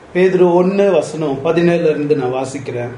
பேதுரு ஒன்னு வசனம் பதினேழுல இருந்து நான் வாசிக்கிறேன்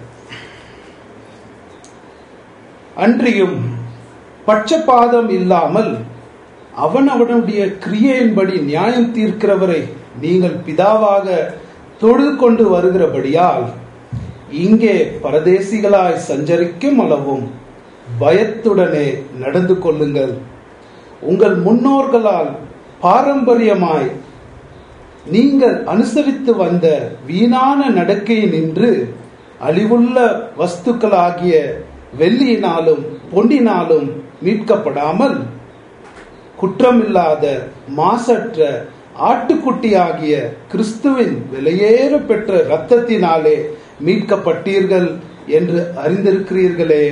அன்றியும் பட்சபாதம் இல்லாமல் அவன் அவனுடைய கிரியையின்படி நியாயம் தீர்க்கிறவரை நீங்கள் பிதாவாக தொழுது கொண்டு வருகிறபடியால் இங்கே பரதேசிகளாய் சஞ்சரிக்கும் அளவும் பயத்துடனே நடந்து கொள்ளுங்கள் உங்கள் முன்னோர்களால் பாரம்பரியமாய் நீங்கள் அனுசரித்து வந்த வீணான நடக்கையை நின்று அழிவுள்ள வஸ்துக்களாகிய வெள்ளியினாலும் பொன்னினாலும் மீட்கப்படாமல் குற்றமில்லாத மாசற்ற ஆட்டுக்குட்டியாகிய கிறிஸ்துவின் விலையேற பெற்ற இரத்தத்தினாலே மீட்கப்பட்டீர்கள் என்று அறிந்திருக்கிறீர்களே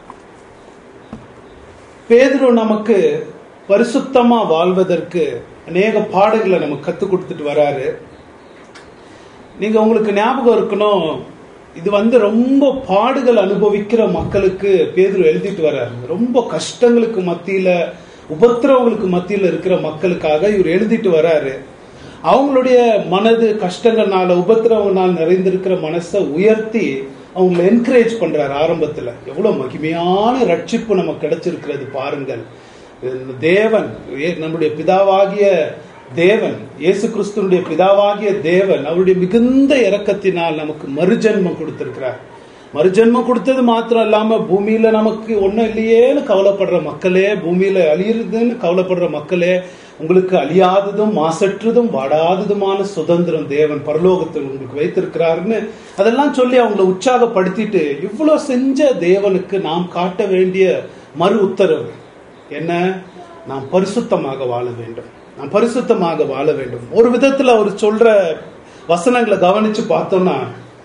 பேதுரு நமக்கு பரிசுத்தமா வாழ்வதற்கு அநேக பாடங்களை நமக்கு கத்துக் கொடுத்துட்டு வராரு நீங்க உங்களுக்கு ஞாபகம் இருக்கணும் இது வந்து ரொம்ப பாடுகள் அனுபவிக்கிற மக்களுக்கு பேதுரு எழுதிட்டு வர்றாரு ரொம்ப கஷ்டங்களுக்கு மத்தியில உபத்திரவங்களுக்கு மத்தியில இருக்கிற மக்களுக்காக இவர் எழுதிட்டு வராரு அவங்களுடைய மனது கஷ்டங்கள்னால உபத்திரவனால் நிறைந்திருக்கிற மனசை உயர்த்தி அவங்களை என்கரேஜ் பண்றாரு ஆரம்பத்துல எவ்வளவு மகிமையான ரட்சிப்பு நமக்கு கிடைச்சிருக்கிறது பாருங்கள் தேவன் ஏ- நம்முடைய பிதாவாகிய தேவன் இயேசு கிறிஸ்துனுடைய பிதாவாகிய தேவன் அவருடைய மிகுந்த இரக்கத்தினால் நமக்கு மறுஜென்மம் கொடுத்திருக்கிறார் மறுஜென்மம் கொடுத்தது மாத்திரம் இல்லாம பூமியில நமக்கு ஒண்ணும் இல்லையேன்னு கவலைப்படுற மக்களே பூமியில அழியுறதுன்னு கவலைப்படுற மக்களே உங்களுக்கு அழியாததும் மாசற்றதும் வாடாததுமான சுதந்திரம் தேவன் பரலோகத்தில் உங்களுக்கு வைத்திருக்கிறாருன்னு அதெல்லாம் சொல்லி அவங்கள உற்சாகப்படுத்திட்டு இவ்வளவு செஞ்ச தேவனுக்கு நாம் காட்ட வேண்டிய மறு உத்தரவு என்ன நாம் பரிசுத்தமாக வாழ வேண்டும் நாம் பரிசுத்தமாக வாழ வேண்டும் ஒரு விதத்துல அவர் சொல்ற வசனங்களை கவனிச்சு பார்த்தோம்னா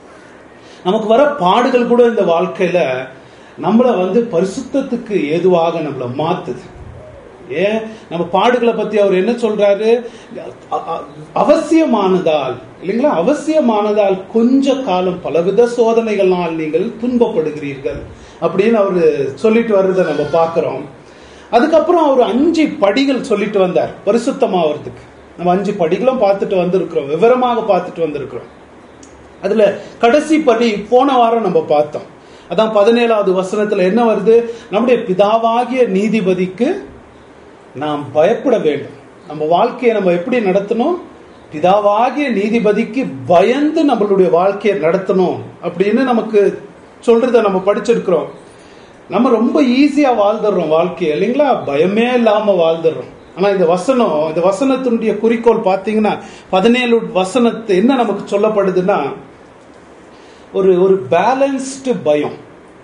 நமக்கு வர பாடுகள் கூட இந்த வாழ்க்கையில நம்மள வந்து பரிசுத்தத்துக்கு ஏதுவாக நம்மள மாத்துது ஏன் நம்ம பாடுகளை பத்தி அவர் என்ன சொல்றாரு அ- அ- அவசியமானதால் இல்லைங்களா அவசியமானதால் கொஞ்ச காலம் பலவித சோதனைகளால் நீங்கள் துன்பப்படுகிறீர்கள் அப்படின்னு அவரு சொல்லிட்டு வர்றதை நம்ம பார்க்கிறோம் அதுக்கப்புறம் அவர் அஞ்சு படிகள் சொல்லிட்டு வந்தார் பரிசுத்தமாவதுக்கு நம்ம அஞ்சு படிகளும் பார்த்துட்டு வந்திருக்கிறோம் விவரமாக பார்த்துட்டு வந்திருக்கிறோம் அதுல கடைசி படி போன வாரம் நம்ம பார்த்தோம் அதான் பதினேழாவது வசனத்துல என்ன வருது நம்முடைய பிதாவாகிய நீதிபதிக்கு நாம் பயப்பட வேண்டும் நம்ம வாழ்க்கையை நம்ம எப்படி நடத்தணும் பிதாவாகிய நீதிபதிக்கு பயந்து நம்மளுடைய வாழ்க்கையை நடத்தணும் அப்படின்னு நமக்கு சொல்றத நம்ம படிச்சிருக்கிறோம் நம்ம ரொம்ப ஈஸியா வாழ்ந்துடுறோம் வாழ்க்கையை இல்லைங்களா பயமே இல்லாம வாழ்ந்துடுறோம் ஆனா இந்த வசனம் இந்த வசனத்தினுடைய குறிக்கோள் பாத்தீங்கன்னா பதினேழு வசனத்து என்ன நமக்கு சொல்லப்படுதுன்னா ஒரு ஒரு பேலன்ஸ்டு பயம்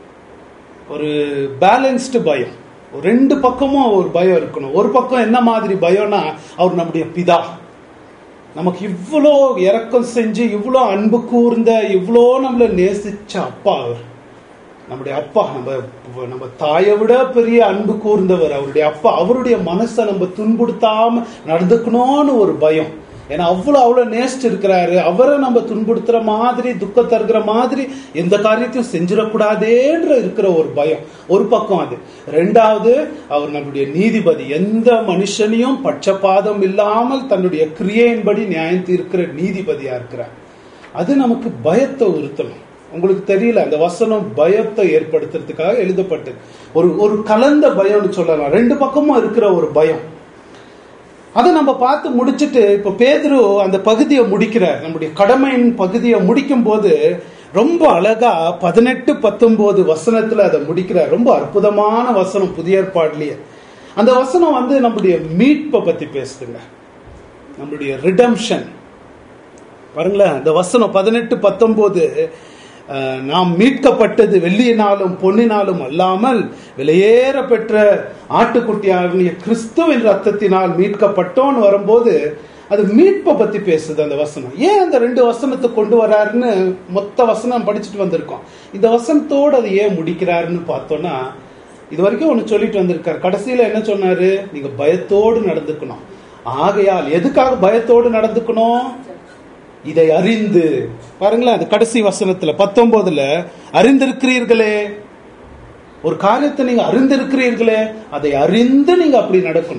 ஒரு பேலன்ஸ்டு பயம் ஒரு ரெண்டு பக்கமும் ஒரு பயம் இருக்கணும் ஒரு பக்கம் என்ன மாதிரி பயம்னா அவர் நம்முடைய பிதா நமக்கு இவ்வளோ இரக்கம் செஞ்சு இவ்வளோ அன்பு கூர்ந்த இவ்வளோ நம்மளை நேசிச்ச அப்பா அவர் நம்முடைய அப்பா நம்ம நம்ம தாயை விட பெரிய அன்பு கூர்ந்தவர் அவருடைய அப்பா அவருடைய மனசை நம்ம துன்புறுத்தாம நடந்துக்கணும்னு ஒரு பயம் ஏன்னா அவ்வளவு அவ்வளவு நேசிச்சு இருக்கிறாரு அவரை நம்ம துன்புறுத்துற மாதிரி துக்கம் தருகிற மாதிரி எந்த காரியத்தையும் செஞ்சிடக்கூடாதேன்ற இருக்கிற ஒரு பயம் ஒரு பக்கம் அது ரெண்டாவது அவர் நம்முடைய நீதிபதி எந்த மனுஷனையும் பட்சபாதம் இல்லாமல் தன்னுடைய கிரியையின்படி நியாயம் தீர்க்கிற நீதிபதியா இருக்கிறார் அது நமக்கு பயத்தை உறுத்தணும் உங்களுக்கு தெரியல அந்த வசனம் பயத்தை ஏற்படுத்துறதுக்காக எழுதப்பட்டது ஒரு ஒரு கலந்த பயம்னு சொல்லலாம் ரெண்டு பக்கமும் இருக்கிற ஒரு பயம் அதை நம்ம பார்த்து முடிச்சிட்டு இப்ப பேதுரு அந்த பகுதியை முடிக்கிறார் நம்முடைய கடமையின் பகுதியை முடிக்கும் போது ரொம்ப அழகா பதினெட்டு பத்தொன்பது வசனத்துல அதை முடிக்கிறார் ரொம்ப அற்புதமான வசனம் புதிய ஏற்பாடுலயே அந்த வசனம் வந்து நம்முடைய மீட்பை பத்தி பேசுதுங்க நம்முடைய ரிடம்ஷன் பாருங்களேன் அந்த வசனம் பதினெட்டு பத்தொன்பது அஹ், நாம் மீட்கப்பட்டது வெள்ளியினாலும் பொன்னினாலும் அல்லாமல் விலையேற பெற்ற ஆட்டுக்குட்டியாகிய கிறிஸ்துவின் ரத்தத்தினால் மீட்கப்பட்டோன்னு வரும்போது அது மீட்பை பத்தி பேசுது அந்த வசனம் ஏன் அந்த ரெண்டு வசனத்தை கொண்டு வராருன்னு மொத்த வசனம் படிச்சுட்டு வந்திருக்கோம் இந்த வசனத்தோடு அதை ஏன் முடிக்கிறாருன்னு பார்த்தோம்னா இது வரைக்கும் ஒன்று சொல்லிட்டு வந்திருக்காரு கடைசியில என்ன சொன்னாரு நீங்க பயத்தோடு நடந்துக்கணும் ஆகையால் எதுக்காக பயத்தோடு நடந்துக்கணும் இதை அறிந்து பாருங்களேன் அது கடைசி வசனத்துல பத்தொன்பதுல அறிந்திருக்கிறீர்களே ஒரு காரியத்தை நீங்க அறிந்திருக்கிறீர்களே அதை அறிந்து நீங்க அப்படி நடக்கணும்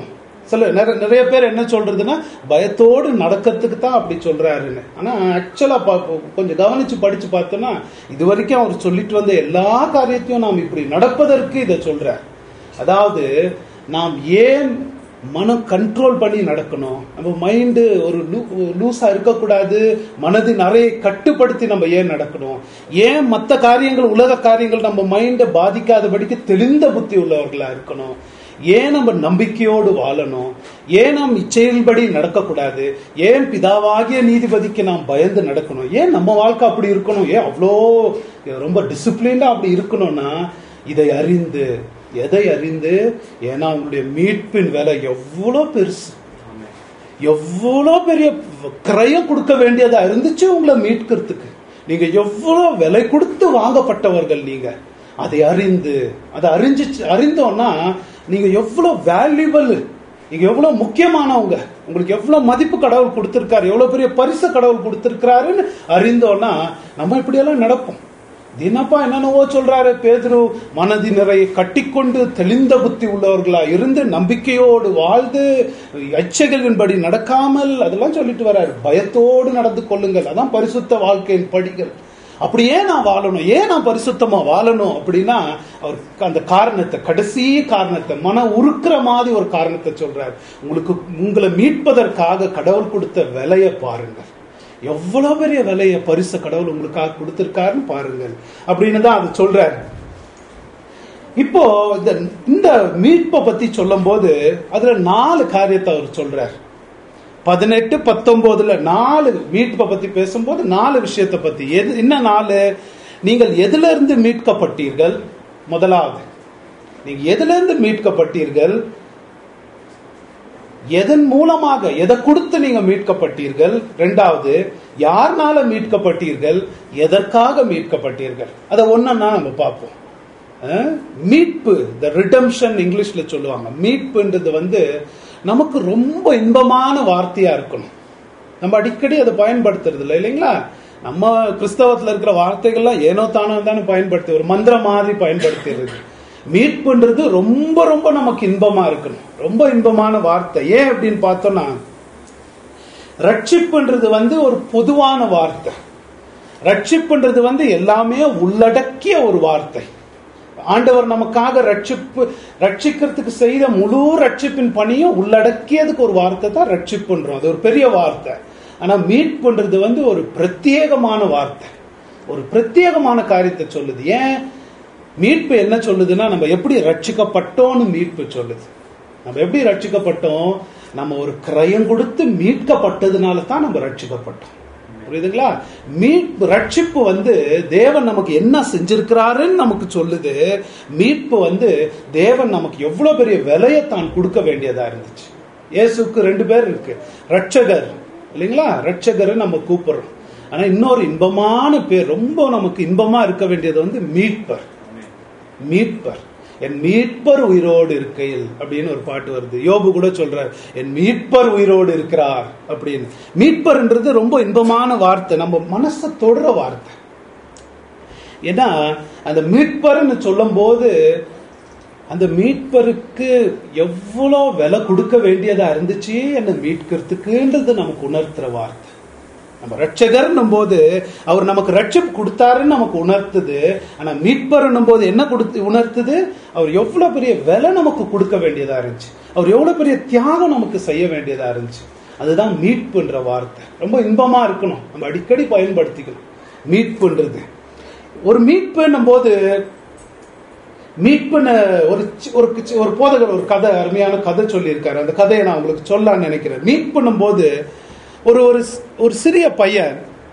சில நிறைய நிறைய பேர் என்ன சொல்றதுன்னா பயத்தோடு நடக்கிறதுக்கு தான் அப்படி சொல்றாருன்னு ஆனா ஆக்சுவலா கொஞ்சம் கவனிச்சு படிச்சு பார்த்தோம்னா இது வரைக்கும் அவர் சொல்லிட்டு வந்த எல்லா காரியத்தையும் நாம் இப்படி நடப்பதற்கு இதை சொல்றார் அதாவது நாம் ஏன் மனம் கண்ட்ரோல் பண்ணி நடக்கணும் நம்ம மைண்டு ஒரு லூஸா இருக்கக்கூடாது மனதின் அறையை கட்டுப்படுத்தி நம்ம ஏன் நடக்கணும் ஏன் மற்ற காரியங்கள் உலக காரியங்கள் நம்ம மைண்டை பாதிக்காதபடிக்கு தெளிந்த புத்தி உள்ளவர்களா இருக்கணும் ஏன் நம்ம நம்பிக்கையோடு வாழணும் ஏன் நாம் இச்செயல்படி நடக்கக்கூடாது ஏன் பிதாவாகிய நீதிபதிக்கு நாம் பயந்து நடக்கணும் ஏன் நம்ம வாழ்க்கை அப்படி இருக்கணும் ஏன் அவ்வளோ ரொம்ப டிசிப்ளின்டா அப்படி இருக்கணும்னா இதை அறிந்து எதை அறிந்து ஏன்னா அவங்களுடைய மீட்பின் விலை எவ்வளோ பெருசு எவ்வளோ பெரிய கிரயம் கொடுக்க வேண்டியதா இருந்துச்சு உங்களை மீட்கிறதுக்கு நீங்க எவ்வளோ விலை கொடுத்து வாங்கப்பட்டவர்கள் நீங்க அதை அறிந்து அதை அறிஞ்சு அறிந்தோம்னா நீங்க எவ்வளவு வேல்யூபிள் நீங்க எவ்வளவு முக்கியமானவங்க உங்களுக்கு எவ்வளவு மதிப்பு கடவுள் கொடுத்திருக்காரு எவ்வளவு பெரிய பரிசு கடவுள் கொடுத்திருக்காருன்னு அறிந்தோம்னா நம்ம இப்படியெல்லாம் நடப்போம் தினப்பா என்னென்னவோ சொல்றாரு பேதுரு மனதி நிறைய கட்டிக்கொண்டு தெளிந்த புத்தி உள்ளவர்களா இருந்து நம்பிக்கையோடு வாழ்ந்து எச்சைகளின்படி நடக்காமல் அதெல்லாம் சொல்லிட்டு வர்றாரு பயத்தோடு நடந்து கொள்ளுங்கள் அதான் பரிசுத்த வாழ்க்கையின் படிகள் அப்படி ஏன் நான் வாழணும் ஏன் நான் பரிசுத்தமா வாழணும் அப்படின்னா அவர் அந்த காரணத்தை கடைசி காரணத்தை மன உருக்குற மாதிரி ஒரு காரணத்தை சொல்றாரு உங்களுக்கு உங்களை மீட்பதற்காக கடவுள் கொடுத்த விலையை பாருங்கள் எவ்வளவு பெரிய விலைய பரிசு கடவுள் உங்களுக்காக கொடுத்திருக்காருன்னு பாருங்கள் அப்படின்னு தான் அது சொல்றாரு இப்போ இந்த இந்த மீட்பை பத்தி சொல்லும் போது அதுல நாலு காரியத்தை அவர் சொல்றார் பதினெட்டு பத்தொன்பதுல நாலு மீட்பை பத்தி பேசும்போது நாலு விஷயத்தை பத்தி எது என்ன நாலு நீங்கள் எதுல இருந்து மீட்கப்பட்டீர்கள் முதலாவது நீங்க எதுல இருந்து மீட்கப்பட்டீர்கள் எதன் மூலமாக எதை கொடுத்து நீங்க மீட்கப்பட்டீர்கள் ரெண்டாவது யார்னால மீட்கப்பட்டீர்கள் எதற்காக மீட்கப்பட்டீர்கள் அதை ஒன்னா நம்ம பார்ப்போம் மீட்பு த ரிடம்ஷன் இங்கிலீஷ்ல சொல்லுவாங்க மீட்புன்றது வந்து நமக்கு ரொம்ப இன்பமான வார்த்தையா இருக்கணும் நம்ம அடிக்கடி அதை பயன்படுத்துறது இல்லை இல்லைங்களா நம்ம கிறிஸ்தவத்துல இருக்கிற வார்த்தைகள்லாம் ஏனோ தானோ தானே பயன்படுத்தி ஒரு மந்திரம் மாதிரி பயன்படுத்துறது மீட்புன்றது ரொம்ப ரொம்ப நமக்கு இன்பமா இருக்கணும் ரொம்ப இன்பமான வார்த்தை ஏன் அப்படின்னு பார்த்தோம்னா ரட்சிப்புன்றது வந்து ஒரு பொதுவான வார்த்தை ரட்சிப்புன்றது வந்து எல்லாமே உள்ளடக்கிய ஒரு வார்த்தை ஆண்டவர் நமக்காக ரட்சிப்பு ரட்சிக்கிறதுக்கு செய்த முழு ரட்சிப்பின் பணியும் உள்ளடக்கியதுக்கு ஒரு வார்த்தை தான் ரட்சிப்புன்றோம் அது ஒரு பெரிய வார்த்தை ஆனா மீட்புன்றது வந்து ஒரு பிரத்யேகமான வார்த்தை ஒரு பிரத்யேகமான காரியத்தை சொல்லுது ஏன் மீட்பு என்ன சொல்லுதுன்னா நம்ம எப்படி ரட்சிக்கப்பட்டோம்னு மீட்பு சொல்லுது நம்ம எப்படி ரட்சிக்கப்பட்டோம் நம்ம ஒரு கிரயம் கொடுத்து மீட்கப்பட்டதுனால தான் நம்ம ரட்சிக்கப்பட்டோம் புரியுதுங்களா மீட்பு ரட்சிப்பு வந்து தேவன் நமக்கு என்ன செஞ்சிருக்கிறாருன்னு நமக்கு சொல்லுது மீட்பு வந்து தேவன் நமக்கு எவ்வளவு பெரிய விலையை தான் கொடுக்க வேண்டியதா இருந்துச்சு இயேசுக்கு ரெண்டு பேர் இருக்கு ரட்சகர் இல்லைங்களா ரட்சகர் நம்ம கூப்பிடுறோம் ஆனா இன்னொரு இன்பமான பேர் ரொம்ப நமக்கு இன்பமா இருக்க வேண்டியது வந்து மீட்பர் மீட்பர் என் மீட்பர் உயிரோடு இருக்கையில் அப்படின்னு ஒரு பாட்டு வருது யோபு கூட சொல்றார் என் மீட்பர் உயிரோடு இருக்கிறார் அப்படின்னு மீட்பர்ன்றது ரொம்ப இன்பமான வார்த்தை நம்ம மனசை தொடுற வார்த்தை ஏன்னா அந்த மீட்பர்னு சொல்லும் போது அந்த மீட்பருக்கு எவ்வளோ விலை கொடுக்க வேண்டியதா இருந்துச்சு என்ன மீட்கிறதுக்குன்றது நமக்கு உணர்த்துற வார்த்தை நம்ம ரட்சகர்னும் போது அவர் நமக்கு ரட்சிப்பு கொடுத்தாருன்னு நமக்கு உணர்த்துது ஆனா மீட்பர்னும் போது என்ன கொடுத்து உணர்த்துது அவர் எவ்வளவு பெரிய விலை நமக்கு கொடுக்க வேண்டியதா இருந்துச்சு அவர் எவ்வளவு பெரிய தியாகம் நமக்கு செய்ய வேண்டியதா இருந்துச்சு அதுதான் மீட்புன்ற வார்த்தை ரொம்ப இன்பமா இருக்கணும் நம்ம அடிக்கடி பயன்படுத்திக்கணும் மீட்புன்றது ஒரு மீட்புன்னும் போது மீட்புன்னு ஒரு ஒரு ஒரு போதகர் ஒரு கதை அருமையான கதை சொல்லியிருக்காரு அந்த கதையை நான் உங்களுக்கு சொல்லலாம்னு நினைக்கிறேன் மீட்புன்னும் போது ஒரு ஒரு ஒரு சிறிய பையன்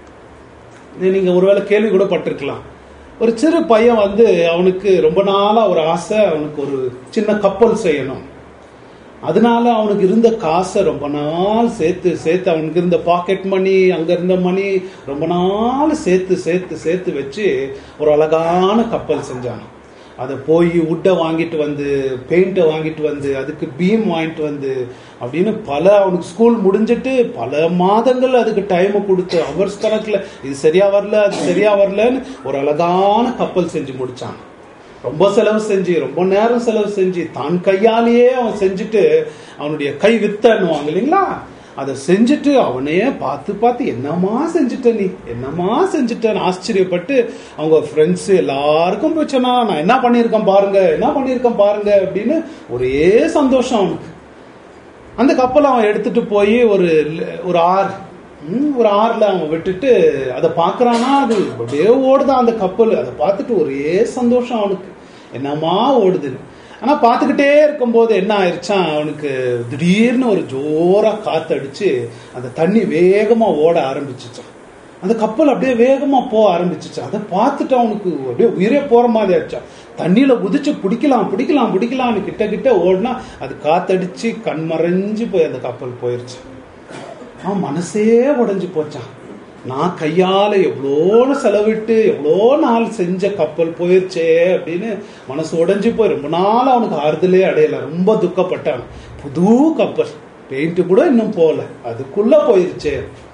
நீங்க ஒருவேளை கேள்வி கூட பட்டிருக்கலாம் ஒரு சிறு பையன் வந்து அவனுக்கு ரொம்ப நாளா ஒரு ஆசை அவனுக்கு ஒரு சின்ன கப்பல் செய்யணும் அதனால அவனுக்கு இருந்த காசை ரொம்ப நாள் சேர்த்து சேர்த்து அவனுக்கு இருந்த பாக்கெட் மணி அங்க இருந்த மணி ரொம்ப நாள் சேர்த்து சேர்த்து சேர்த்து வச்சு ஒரு அழகான கப்பல் செஞ்சான் அதை போய் உட்டை வாங்கிட்டு வந்து பெயிண்ட்டை வாங்கிட்டு வந்து அதுக்கு பீம் வாங்கிட்டு வந்து அப்படின்னு பல அவனுக்கு ஸ்கூல் முடிஞ்சிட்டு பல மாதங்கள் அதுக்கு டைமை கொடுத்து அவர்ஸ் கணக்கில் இது சரியா வரல அது சரியா வரலன்னு ஒரு அழகான கப்பல் செஞ்சு முடிச்சான் ரொம்ப செலவு செஞ்சு ரொம்ப நேரம் செலவு செஞ்சு தான் கையாலேயே அவன் செஞ்சுட்டு அவனுடைய கை வித்தன்னுவாங்க இல்லைங்களா அதை செஞ்சுட்டு அவனே பார்த்து பார்த்து என்னமா செஞ்சுட்ட நீ என்னமா செஞ்சுட்டேன்னு ஆச்சரியப்பட்டு அவங்க ஃப்ரெண்ட்ஸ் எல்லாருக்கும் போய் சொன்னா நான் என்ன பண்ணியிருக்கேன் பாருங்க என்ன பண்ணியிருக்கேன் பாருங்க அப்படின்னு ஒரே சந்தோஷம் அவனுக்கு அந்த கப்பலை அவன் எடுத்துட்டு போய் ஒரு ஒரு ஆறு ம், ஒரு ஆறுல அவன் விட்டுட்டு அதை பார்க்கறானா அது அப்படியே ஓடுதான் அந்த கப்பல் அதை பார்த்துட்டு ஒரே சந்தோஷம் அவனுக்கு என்னமா ஓடுதுன்னு ஆனா பார்த்துக்கிட்டே இருக்கும்போது என்ன ஆயிடுச்சான் அவனுக்கு திடீர்னு ஒரு ஜோரா காத்தடிச்சு அந்த தண்ணி வேகமா ஓட ஆரம்பிச்சுச்சான் அந்த கப்பல் அப்படியே வேகமா போக ஆரம்பிச்சுச்சு அதை பார்த்துட்டு அவனுக்கு அப்படியே உயிரே போற மாதிரி ஆச்சான் தண்ணியில குதிச்சு பிடிக்கலாம் பிடிக்கலாம் பிடிக்கலாம்னு கிட்ட கிட்ட ஓடினா அது காத்தடிச்சு கண்மறைஞ்சு போய் அந்த கப்பல் போயிருச்சு அவன் மனசே உடைஞ்சு போச்சான் நான் கையால எவ்வளோ செலவிட்டு எவ்வளோ நாள் செஞ்ச கப்பல் போயிருச்சே அப்படின்னு மனசு உடைஞ்சு போய் ரொம்ப நாள் அவனுக்கு ஆறுதலே அடையல ரொம்ப துக்கப்பட்டான் புது கப்பல் பெயிண்ட் கூட இன்னும் போகல அதுக்குள்ள போயிருச்சே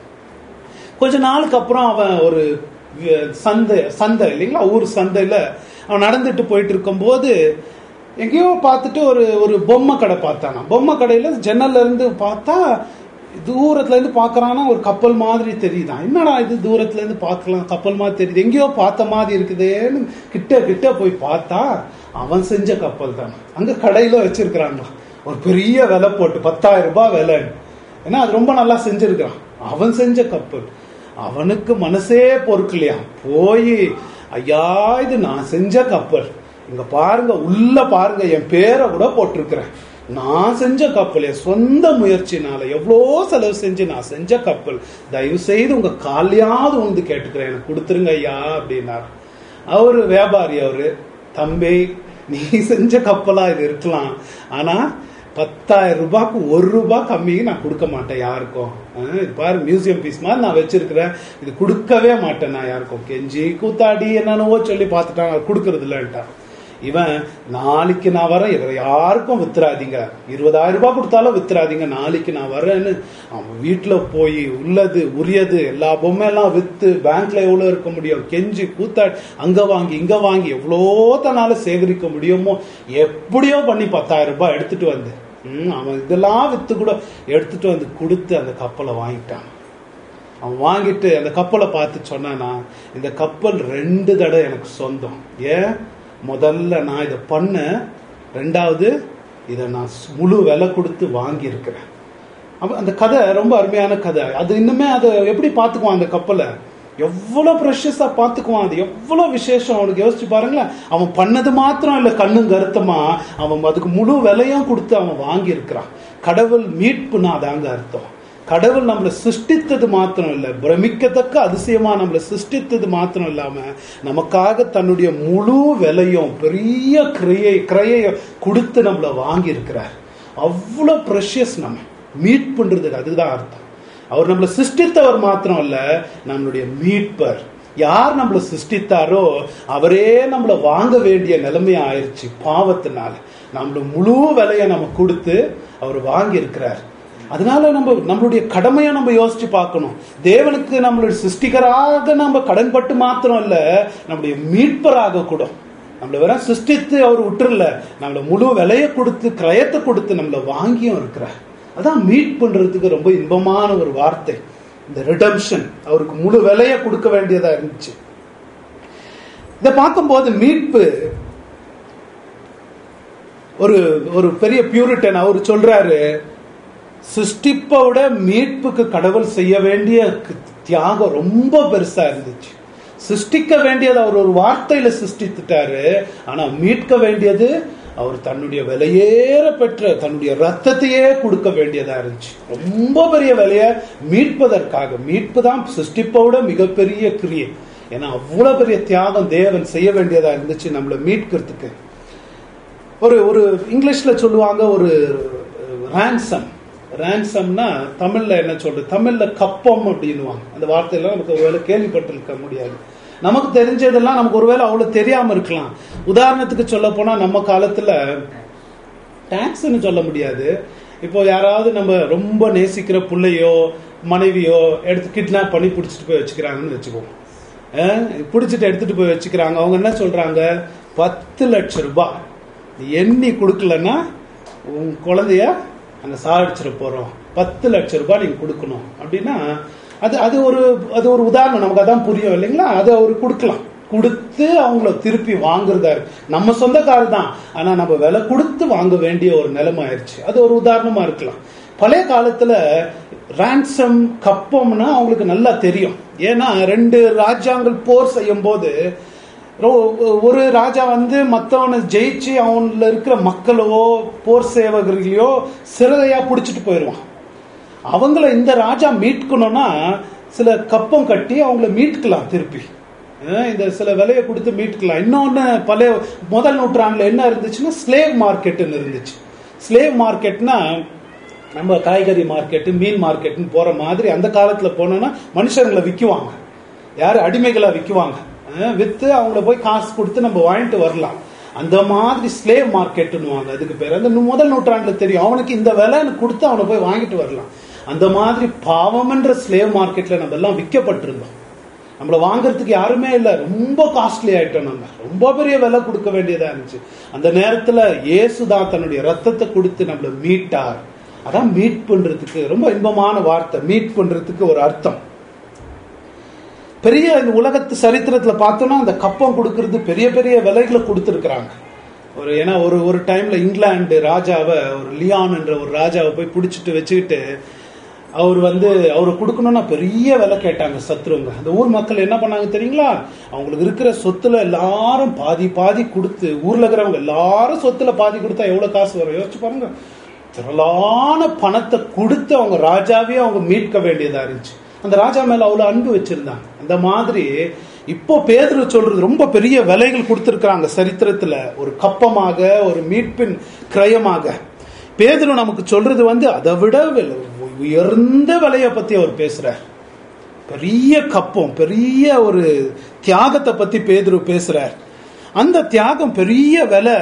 கொஞ்ச நாளுக்கு அப்புறம் அவன் ஒரு வி- சந்தை சந்தை இல்லைங்களா ஊர் சந்தையில அவன் நடந்துட்டு போயிட்டு இருக்கும்போது எங்கேயோ பார்த்துட்டு ஒரு ஒரு பொம்மை கடை பார்த்தானா பொம்மை கடையில ஜன்னல்ல இருந்து பார்த்தா தூரத்துல இருந்து பார்க்கறானா ஒரு கப்பல் மாதிரி தெரியுதான் என்னடா இது தூரத்துல இருந்து பார்க்கலாம் கப்பல் மாதிரி தெரியுது எங்கேயோ பார்த்த மாதிரி இருக்குதேன்னு கிட்ட கிட்ட போய் பார்த்தா அவன் செஞ்ச கப்பல் தான் அங்க கடையில வச்சிருக்கிறாங்களா ஒரு பெரிய விலை போட்டு பத்தாயிரம் ரூபாய் விலை ஏன்னா அது ரொம்ப நல்லா செஞ்சிருக்கிறான் அவன் செஞ்ச கப்பல் அவனுக்கு மனசே பொறுக்கலையா போய் ஐயா இது நான் செஞ்ச கப்பல் இங்க பாருங்க உள்ள பாருங்க என் பேரை கூட போட்டிருக்கிறேன் நான் செஞ்ச கப்பல் என் சொந்த முயற்சினால எவ்வளோ செலவு செஞ்சு நான் செஞ்ச கப்பல் தயவு செய்து உங்க காலையாவது வந்து கேட்டுக்கிறேன் எனக்கு கொடுத்துருங்க ஐயா அப்படின்னார் அவரு வியாபாரி அவரு தம்பி நீ செஞ்ச கப்பலா இது இருக்கலாம் ஆனா பத்தாயிரம் ரூபாய்க்கு ஒரு ரூபாய் கம்மி நான் கொடுக்க மாட்டேன் யாருக்கும் அஹ் இது பாரு மியூசியம் பீஸ் மாதிரி நான் வச்சிருக்கிறேன் இது கொடுக்கவே மாட்டேன் நான் யாருக்கும் கெஞ்சி கூத்தாடி என்னென்னவோ சொல்லி பார்த்துட்டான் அது கொடுக்கறது இல்லைன்ட்டான் இவன் நாளைக்கு நான் வரேன் இவரை யாருக்கும் வித்துறாதீங்க இருபதாயிரம் ரூபாய் கொடுத்தாலும் வித்துறாதீங்க நாளைக்கு நான் வரேன்னு அவன் வீட்டுல போய் உள்ளது உரியது எல்லா பொம்மையெல்லாம் வித்து பேங்க்ல எவ்வளவு இருக்க முடியும் கெஞ்சி கூத்தாடி அங்க வாங்கி இங்க வாங்கி எவ்வளோ தன்னால சேகரிக்க முடியுமோ எப்படியோ பண்ணி பத்தாயிரம் ரூபாய் எடுத்துட்டு வந்து ம், அவன் இதெல்லாம் வித்து கூட எடுத்துட்டு வந்து கொடுத்து அந்த கப்பலை வாங்கிட்டான் அவன் வாங்கிட்டு அந்த கப்பலை பார்த்து சொன்னானா இந்த கப்பல் ரெண்டு தடவை எனக்கு சொந்தம் ஏன் முதல்ல நான் இதை பண்ண ரெண்டாவது இதை நான் முழு விலை கொடுத்து வாங்கி இருக்கிறேன் அப்ப அந்த கதை ரொம்ப அருமையான கதை அது இன்னுமே அதை எப்படி பார்த்துக்குவான் அந்த கப்பலை எவ்வளவு ப்ரெஷஸா பார்த்துக்குவான் அது எவ்வளவு விசேஷம் அவனுக்கு யோசிச்சு பாருங்களேன் அவன் பண்ணது மாத்திரம் இல்ல கண்ணும் கருத்தமா அவன் அதுக்கு முழு விலையும் கொடுத்து அவன் வாங்கி இருக்கிறான் கடவுள் மீட்புனா அதாங்க அர்த்தம் கடவுள் நம்மளை சிருஷ்டித்தது மாத்திரம் இல்ல பிரமிக்கத்தக்க அதிசயமா நம்மளை சிருஷ்டித்தது மாத்திரம் இல்லாம நமக்காக தன்னுடைய முழு விலையும் பெரிய கிரையை கிரையை கொடுத்து நம்மளை வாங்கி இருக்கிறார் அவ்வளவு ப்ரெஷியஸ் நம்ம மீட்புன்றதுக்கு அதுதான் அர்த்தம் அவர் நம்மளை சிருஷ்டித்தவர் மாத்திரம் இல்ல நம்மளுடைய மீட்பர் யார் நம்மளை சிருஷ்டித்தாரோ அவரே நம்மளை வாங்க வேண்டிய நிலைமை ஆயிருச்சு பாவத்தினால நம்மள முழு விலையை நம்ம கொடுத்து அவர் வாங்கி இருக்கிறார் அதனால நம்ம நம்மளுடைய கடமையை நம்ம யோசிச்சு பார்க்கணும் தேவனுக்கு நம்மளுடைய சிருஷ்டிகராக நம்ம கடன்பட்டு மாத்திரம் இல்ல நம்முடைய மீட்பராக கூட நம்மள வேற சிருஷ்டித்து அவர் விட்டுறல நம்மள முழு விலையை கொடுத்து கிரயத்தை கொடுத்து நம்மள வாங்கியும் இருக்கிறார் அதான் மீட் பண்றதுக்கு ரொம்ப இன்பமான ஒரு வார்த்தை இந்த ரிடம்ஷன் அவருக்கு முழு விலையை கொடுக்க வேண்டியதா இருந்துச்சு இதை பார்க்கும்போது மீட்பு ஒரு ஒரு பெரிய பியூரிட்டன் அவர் சொல்றாரு சிருஷ்டிப்பை விட மீட்புக்கு கடவுள் செய்ய வேண்டிய க- தியாகம் ரொம்ப பெருசா இருந்துச்சு சிருஷ்டிக்க வேண்டியது அவர் ஒரு வார்த்தையில சிருஷ்டித்துட்டாரு ஆனா மீட்க வேண்டியது அவர் தன்னுடைய விலையேற பெற்ற தன்னுடைய ரத்தத்தையே கொடுக்க வேண்டியதா இருந்துச்சு ரொம்ப பெரிய விலைய மீட்பதற்காக மீட்பு தான் சிருஷ்டிப்பை விட மிகப்பெரிய கிரியை ஏன்னா அவ்வளவு பெரிய தியாகம் தேவன் செய்ய வேண்டியதா இருந்துச்சு நம்மளை மீட்கிறதுக்கு ஒரு ஒரு இங்கிலீஷ்ல சொல்லுவாங்க ஒரு ரேன்சம் ரேன்சம்னா தமிழ்ல என்ன சொல்றது தமிழ்ல கப்பம் அப்படின்னுவாங்க அந்த வார்த்தையெல்லாம் நமக்கு ஒருவேளை கேள்விப்பட்டிருக்க முடியாது நமக்கு தெரிஞ்சதெல்லாம் நமக்கு ஒருவேளை அவ்வளவு தெரியாம இருக்கலாம் உதாரணத்துக்கு சொல்ல போனா நம்ம காலத்துல டாக்ஸ்ன்னு சொல்ல முடியாது இப்போ யாராவது நம்ம ரொம்ப நேசிக்கிற புள்ளையோ மனைவியோ எடுத்து கிட்னாப் பண்ணி பிடிச்சிட்டு போய் வச்சுக்கிறாங்கன்னு வச்சுக்குவோம் அஹ் பிடிச்சிட்டு எடுத்துட்டு போய் வச்சுக்கிறாங்க அவங்க என்ன சொல்றாங்க பத்து லட்சம் ரூபாய் நீ எண்ணி கொடுக்கலன்னா உன் குழந்தைய அங்க சாடிச்சிட போறோம் பத்து லட்சம் ரூபாய் நீங்க கொடுக்கணும் அப்படின்னா அது அது ஒரு அது ஒரு உதாரணம் நமக்கு அதான் புரியும் இல்லைங்களா அதை அவர் கொடுக்கலாம் கொடுத்து அவங்கள திருப்பி வாங்குறதா இருக்கு நம்ம சொந்தக்காரர் தான் ஆனா நம்ம விலை கொடுத்து வாங்க வேண்டிய ஒரு நிலைமை ஆயிடுச்சு அது ஒரு உதாரணமா இருக்கலாம் பழைய காலத்துல ransom கப்பம்னா அவங்களுக்கு நல்லா தெரியும் ஏன்னா ரெண்டு ராஜாங்கள் போர் செய்யும் போது ரொ- ஒரு ராஜா வந்து மத்தவனை ஜெயிச்சு அவன்ல இருக்கிற மக்களோ போர் சேவகர்களையோ சிறையா புடிச்சிட்டு போயிடுவான் அவங்கள இந்த ராஜா மீட்கணும்னா சில கப்பம் கட்டி அவங்கள மீட்கலாம் திருப்பி அஹ் இந்த சில விலையை கொடுத்து மீட்கலாம் இன்னொன்னு பழைய முதல் நூற்றாண்டுல என்ன இருந்துச்சுன்னா ஸ்லேவ் மார்க்கெட்னு இருந்துச்சு ஸ்லேவ் மார்க்கெட்னா நம்ம காய்கறி மார்க்கெட்டு மீன் மார்க்கெட்னு போற மாதிரி அந்த காலத்துல போனோம்னா மனுஷங்களை விற்குவாங்க யார் அடிமைகளா விற்குவாங்க அஹ் வித்து அவங்கள போய் காசு கொடுத்து நம்ம வாங்கிட்டு வரலாம் அந்த மாதிரி ஸ்லேவ் மார்க்கெட்டுன்னுவாங்க அதுக்கு பேர் அந்த நு- முதல் நூற்றாண்டுல தெரியும் அவனுக்கு இந்த விலைன்னு கொடுத்து அவனை போய் வாங்கிட்டு வரலாம் அந்த மாதிரி பாவம்ன்ற ஸ்லேவ் மார்க்கெட்ல நம்ம எல்லாம் விற்கப்பட்டிருந்தோம் நம்மள வாங்குறதுக்கு யாருமே இல்ல ரொம்ப காஸ்ட்லி ஆயிட்டோம் நம்ம ரொம்ப பெரிய விலை கொடுக்க வேண்டியதா இருந்துச்சு அந்த நேரத்துல இயேசுதான் தன்னுடைய ரத்தத்தை கொடுத்து நம்மள மீட்டார் அதான் மீட் பண்றதுக்கு ரொம்ப இன்பமான வார்த்தை மீட் பண்றதுக்கு ஒரு அர்த்தம் பெரிய இந்த உலகத்து சரித்திரத்துல பார்த்தோம்னா அந்த கப்பம் கொடுக்கறது பெரிய பெரிய விலைகளை கொடுத்துருக்குறாங்க ஒரு ஏன்னா ஒரு ஒரு டைம்ல இங்கிலாந்து ராஜாவை ஒரு லியான் என்ற ஒரு ராஜாவை போய் பிடிச்சிட்டு வச்சுக்கிட்டு அவர் வந்து அவரை கொடுக்கணும்னா பெரிய விலை கேட்டாங்க சத்ருங்க அந்த ஊர் மக்கள் என்ன பண்ணாங்க தெரியுங்களா அவங்களுக்கு இருக்கிற சொத்துல எல்லாரும் பாதி பாதி கொடுத்து ஊர்ல இருக்கிறவங்க எல்லாரும் சொத்துல பாதி கொடுத்தா எவ்வளவு காசு வரும் யோசிச்சு பாருங்க திரளான பணத்தை கொடுத்து அவங்க ராஜாவே அவங்க மீட்க வேண்டியதா இருந்துச்சு அந்த ராஜா மேல அவ்வளவு அன்பு வச்சிருந்தாங்க அந்த மாதிரி இப்போ பேதுரு சொல்றது ரொம்ப பெரிய விலைகள் கொடுத்திருக்கிறாங்க சரித்திரத்துல ஒரு கப்பமாக ஒரு மீட்பின் கிரயமாக பேதுரு நமக்கு சொல்றது வந்து அதை விட வில- உயர்ந்த விலையை பத்தி அவர் பேசுறார் பெரிய கப்பம் பெரிய ஒரு தியாகத்தை பத்தி பேதுரு பேசுறார் அந்த தியாகம் பெரிய விலை